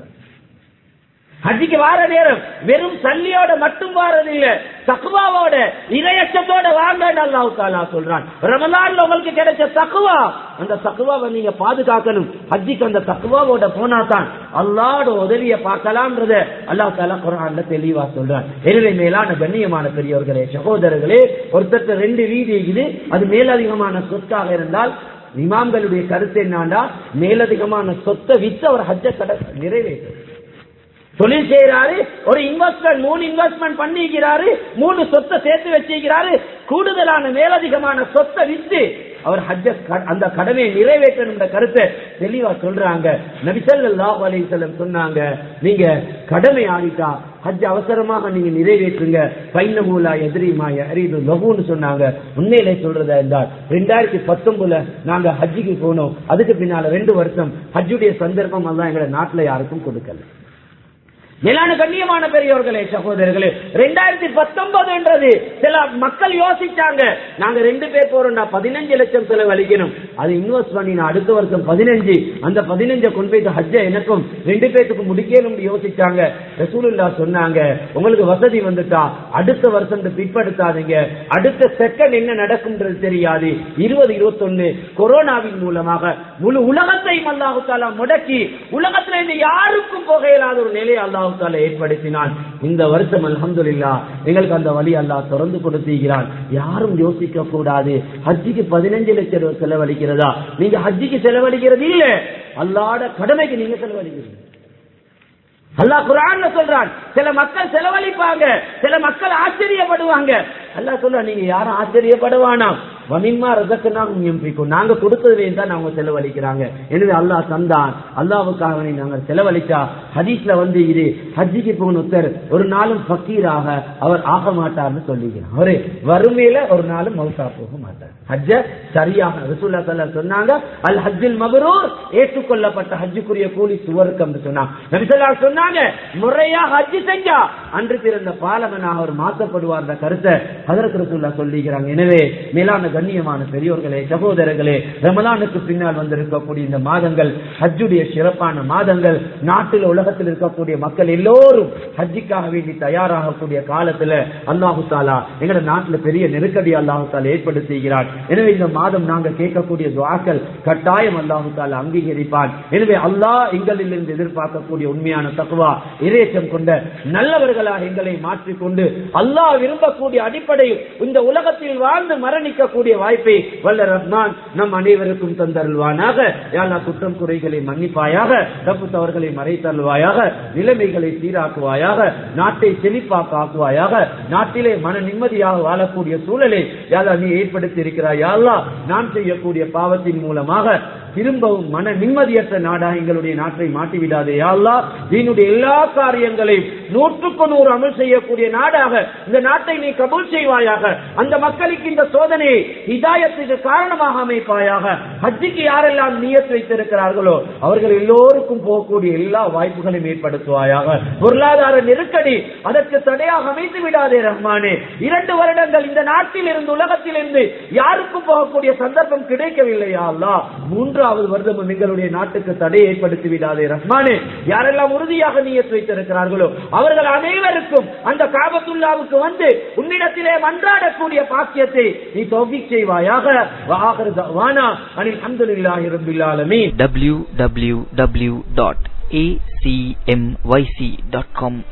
ஹஜ்ஜுக்கு வார நேரம் வெறும் சல்லியோட மட்டும் வாரது இல்ல தக்குவாவோட இரையச்சத்தோட வாங்கன்னு அல்லாஹ் தாலா சொல்றான் ரமலான்ல உங்களுக்கு கிடைச்ச தக்குவா அந்த தக்குவாவை நீங்க பாதுகாக்கணும் ஹஜ்ஜிக்கு அந்த தக்குவாவோட போனா தான் அல்லாட உதவியை பார்க்கலாம்ன்றத அல்லாஹ் தாலா குரான்ல தெளிவா சொல்றான் எனவே மேலான கண்ணியமான பெரியவர்களே சகோதரர்களே ஒருத்தர் ரெண்டு வீதி இது அது மேலதிகமான சொத்தாக இருந்தால் இமாம்களுடைய கருத்து என்னன்னா மேலதிகமான சொத்தை வித்து அவர் ஹஜ்ஜ கடை நிறைவேற்றும் தொழில் செய்யறாரு ஒரு இன்வெஸ்ட்மெண்ட் மூணு இன்வெஸ்ட்மெண்ட் பண்ணிக்கிறாரு மூணு சொத்தை சேர்த்து வச்சிருக்கிறாரு கூடுதலான மேலதிகமான சொத்தை வித்து அவர் ஹஜ்ஜ அந்த கடமையை நிறைவேற்றணும் கருத்தை தெளிவா சொல்றாங்க நபிசல்லாஹு அலைஹிஸ்ஸலாம் சொன்னாங்க நீங்க கடமை ஆடிட்டா ஹஜ் அவசரமாக நீங்க நிறைவேற்றுங்க பைனமூலா எதிரிமா அறிவு லகுன்னு சொன்னாங்க உண்மையிலே சொல்றதா இருந்தால் ரெண்டாயிரத்தி பத்தொன்பதுல நாங்க ஹஜ்ஜுக்கு போனோம் அதுக்கு பின்னால ரெண்டு வருஷம் ஹஜ்ஜுடைய சந்தர்ப்பம் எல்லாம் எங்களை நாட்டுல யாருக்கும் கொடுக்கல மேலான கண்ணியமான பெரியவர்களே சகோதரர்களே ரெண்டாயிரத்தி பத்தொன்பதுன்றது சில மக்கள் யோசிச்சாங்க நாங்க ரெண்டு பேர் போறோம்டா பதினஞ்சு லட்சம் செலவழிக்கணும் அது இன்வெஸ்ட் பண்ணி நான் அடுத்த வருஷம் பதினஞ்சு அந்த பதினஞ்ச கொண்டு போய் ஹஜ்ஜ எனக்கும் ரெண்டு பேத்துக்கு முடிக்கணும் யோசிச்சாங்க ரசூலுல்லா சொன்னாங்க உங்களுக்கு வசதி வந்துட்டா அடுத்த வருஷம் பிற்படுத்தாதீங்க அடுத்த செகண்ட் என்ன நடக்கும்ன்றது தெரியாது இருபது இருபத்தொன்னு கொரோனாவின் மூலமாக முழு உலகத்தையும் அல்லாஹு தாலா முடக்கி உலகத்துல இருந்து யாருக்கும் போக இயலாத ஒரு நிலையை அல்லாஹு தாலா ஏற்படுத்தினான் இந்த வருஷம் அல்ஹம்துலில்லா எங்களுக்கு அந்த வழி அல்லாஹ் திறந்து கொடுத்திருக்கிறான் யாரும் யோசிக்க கூடாது ஹஜ்ஜிக்கு பதினஞ்சு லட்சம் ரூபாய் செலவழிக்கிறதா நீங்க ஹஜ்ஜிக்கு செலவழிக்கிறது இல்ல அல்லாட கடமைக்கு நீங்க செலவழிக்கிறீங்க அல்லாஹ் குரான்ல சொல்றான் சில மக்கள் செலவழிப்பாங்க சில மக்கள் ஆச்சரியப்படுவாங்க அல்லாஹ் சொல்றான் நீங்க யாரும் ஆச்சரியப்படுவானா வமிமா ரசக்கனாகும் எம்பிக்கும் நாங்க கொடுத்ததுலே தான் அவங்க செலவழிக்கிறாங்க எனவே அல்லாஹ் தந்தான் அல்லாவுக்காக நாங்க செலவழிச்சா ஹதீஸ்ல வந்து இது ஹஜ்ஜிக்கு போன ஒருத்தர் ஒரு நாளும் ஃபக்கீராக அவர் ஆக மாட்டார்னு சொல்லிக்கிறார் அவரு வறுமையில ஒரு நாளும் மவுசா போக மாட்டார் ஹஜ்ஜ சரியாக ரசூல்லா ஸல்லல்லாஹு சொன்னாங்க அல் ஹஜ்ஜில் மபரூர் ஏற்றுக்கொள்ளப்பட்ட ஹஜ்ஜுக்குரிய கூலி சுவர்க்கம் சொன்னாங்க நபி ஸல்லல்லாஹு அலைஹி வஸல்லம் முறையா ஹஜ் செஞ்சா அன்று பிறந்த பாலகனாக அவர் மாற்றப்படுவார் என்ற கருத்தை ஹதரத் ரசூல்லா சொல்லிக்கிறாங்க எனவே மேலான கண்ணியமான பெரியோர்களே சகோதரர்களே ரமலானுக்கு பின்னால் வந்திருக்கக்கூடிய இந்த மாதங்கள் ஹஜ்ஜுடைய சிறப்பான மாதங்கள் நாட்டில் உலகத்தில் இருக்கக்கூடிய மக்கள் எல்லோரும் ஹஜ்ஜிக்காக வேண்டி தயாராகக்கூடிய காலத்துல அல்லாஹு தாலா எங்களோட நாட்டுல பெரிய நெருக்கடி அல்லாஹு தாலா ஏற்படுத்துகிறார் எனவே இந்த மாதம் நாங்க கேட்கக்கூடிய துவாக்கள் கட்டாயம் அல்லாஹு தாலா அங்கீகரிப்பான் எனவே அல்லாஹ் எங்களிலிருந்து எதிர்பார்க்கக்கூடிய உண்மையான தக்குவா இறைச்சம் கொண்ட நல்லவர்களாக எங்களை மாற்றிக்கொண்டு அல்லாஹ் விரும்பக்கூடிய அடிப்படையில் இந்த உலகத்தில் வாழ்ந்து மரணிக்கக்கூடிய வாய்ப்பை வல்ல ரஹ்மான் நம் அனைவருக்கும் தந்தருள்வானாக யாழ்லா குற்றம் குறைகளை மன்னிப்பாயாக தப்பு தவறுகளை மறைத்தருள்வாயாக நிலைமைகளை சீராக்குவாயாக நாட்டை செழிப்பாக்க ஆக்குவாயாக நாட்டிலே மன நிம்மதியாக வாழக்கூடிய சூழலை யாழா நீ ஏற்படுத்தி இருக்கிறாய் யாழ்லா நாம் செய்யக்கூடிய பாவத்தின் மூலமாக திரும்பவும் மன நிம்மதியற்ற நாடாக எங்களுடைய நாட்டை மாற்றிவிடாதே யாழ்லா தீனுடைய எல்லா காரியங்களையும் நூற்றுக்கு நூறு அமல் செய்யக்கூடிய நாடாக இந்த நாட்டை நீ கபூல் செய்வாயாக அந்த மக்களுக்கு இந்த சோதனையை இதாயத்துக்கு காரணமாக அமைப்பாயாக ஹஜ்ஜிக்கு யாரெல்லாம் நியத் வைத்திருக்கிறார்களோ அவர்கள் எல்லோருக்கும் போகக்கூடிய எல்லா வாய்ப்புகளையும் ஏற்படுத்துவாயாக பொருளாதார நெருக்கடி அதற்கு தடையாக அமைத்து விடாதே ரஹ்மானே இரண்டு வருடங்கள் இந்த நாட்டில் இருந்து உலகத்தில் இருந்து யாருக்கும் போகக்கூடிய சந்தர்ப்பம் கிடைக்கவில்லையா அல்லா மூன்றாவது வருடம் எங்களுடைய நாட்டுக்கு தடை ஏற்படுத்தி விடாதே ரஹ்மானே யாரெல்லாம் உறுதியாக நியத் வைத்திருக்கிறார்களோ அவர்கள் அனைவருக்கும் அந்த காபத்துல்லாவுக்கு வந்து உன்னிடத்திலே மன்றாடக்கூடிய பாக்கியத்தை நீ தௌஃபீக் செய்வாயாக வாஹர் தவானா அனில் அல்ஹம்துலில்லாஹி ரப்பில் ஆலமீன் www.acmyc.com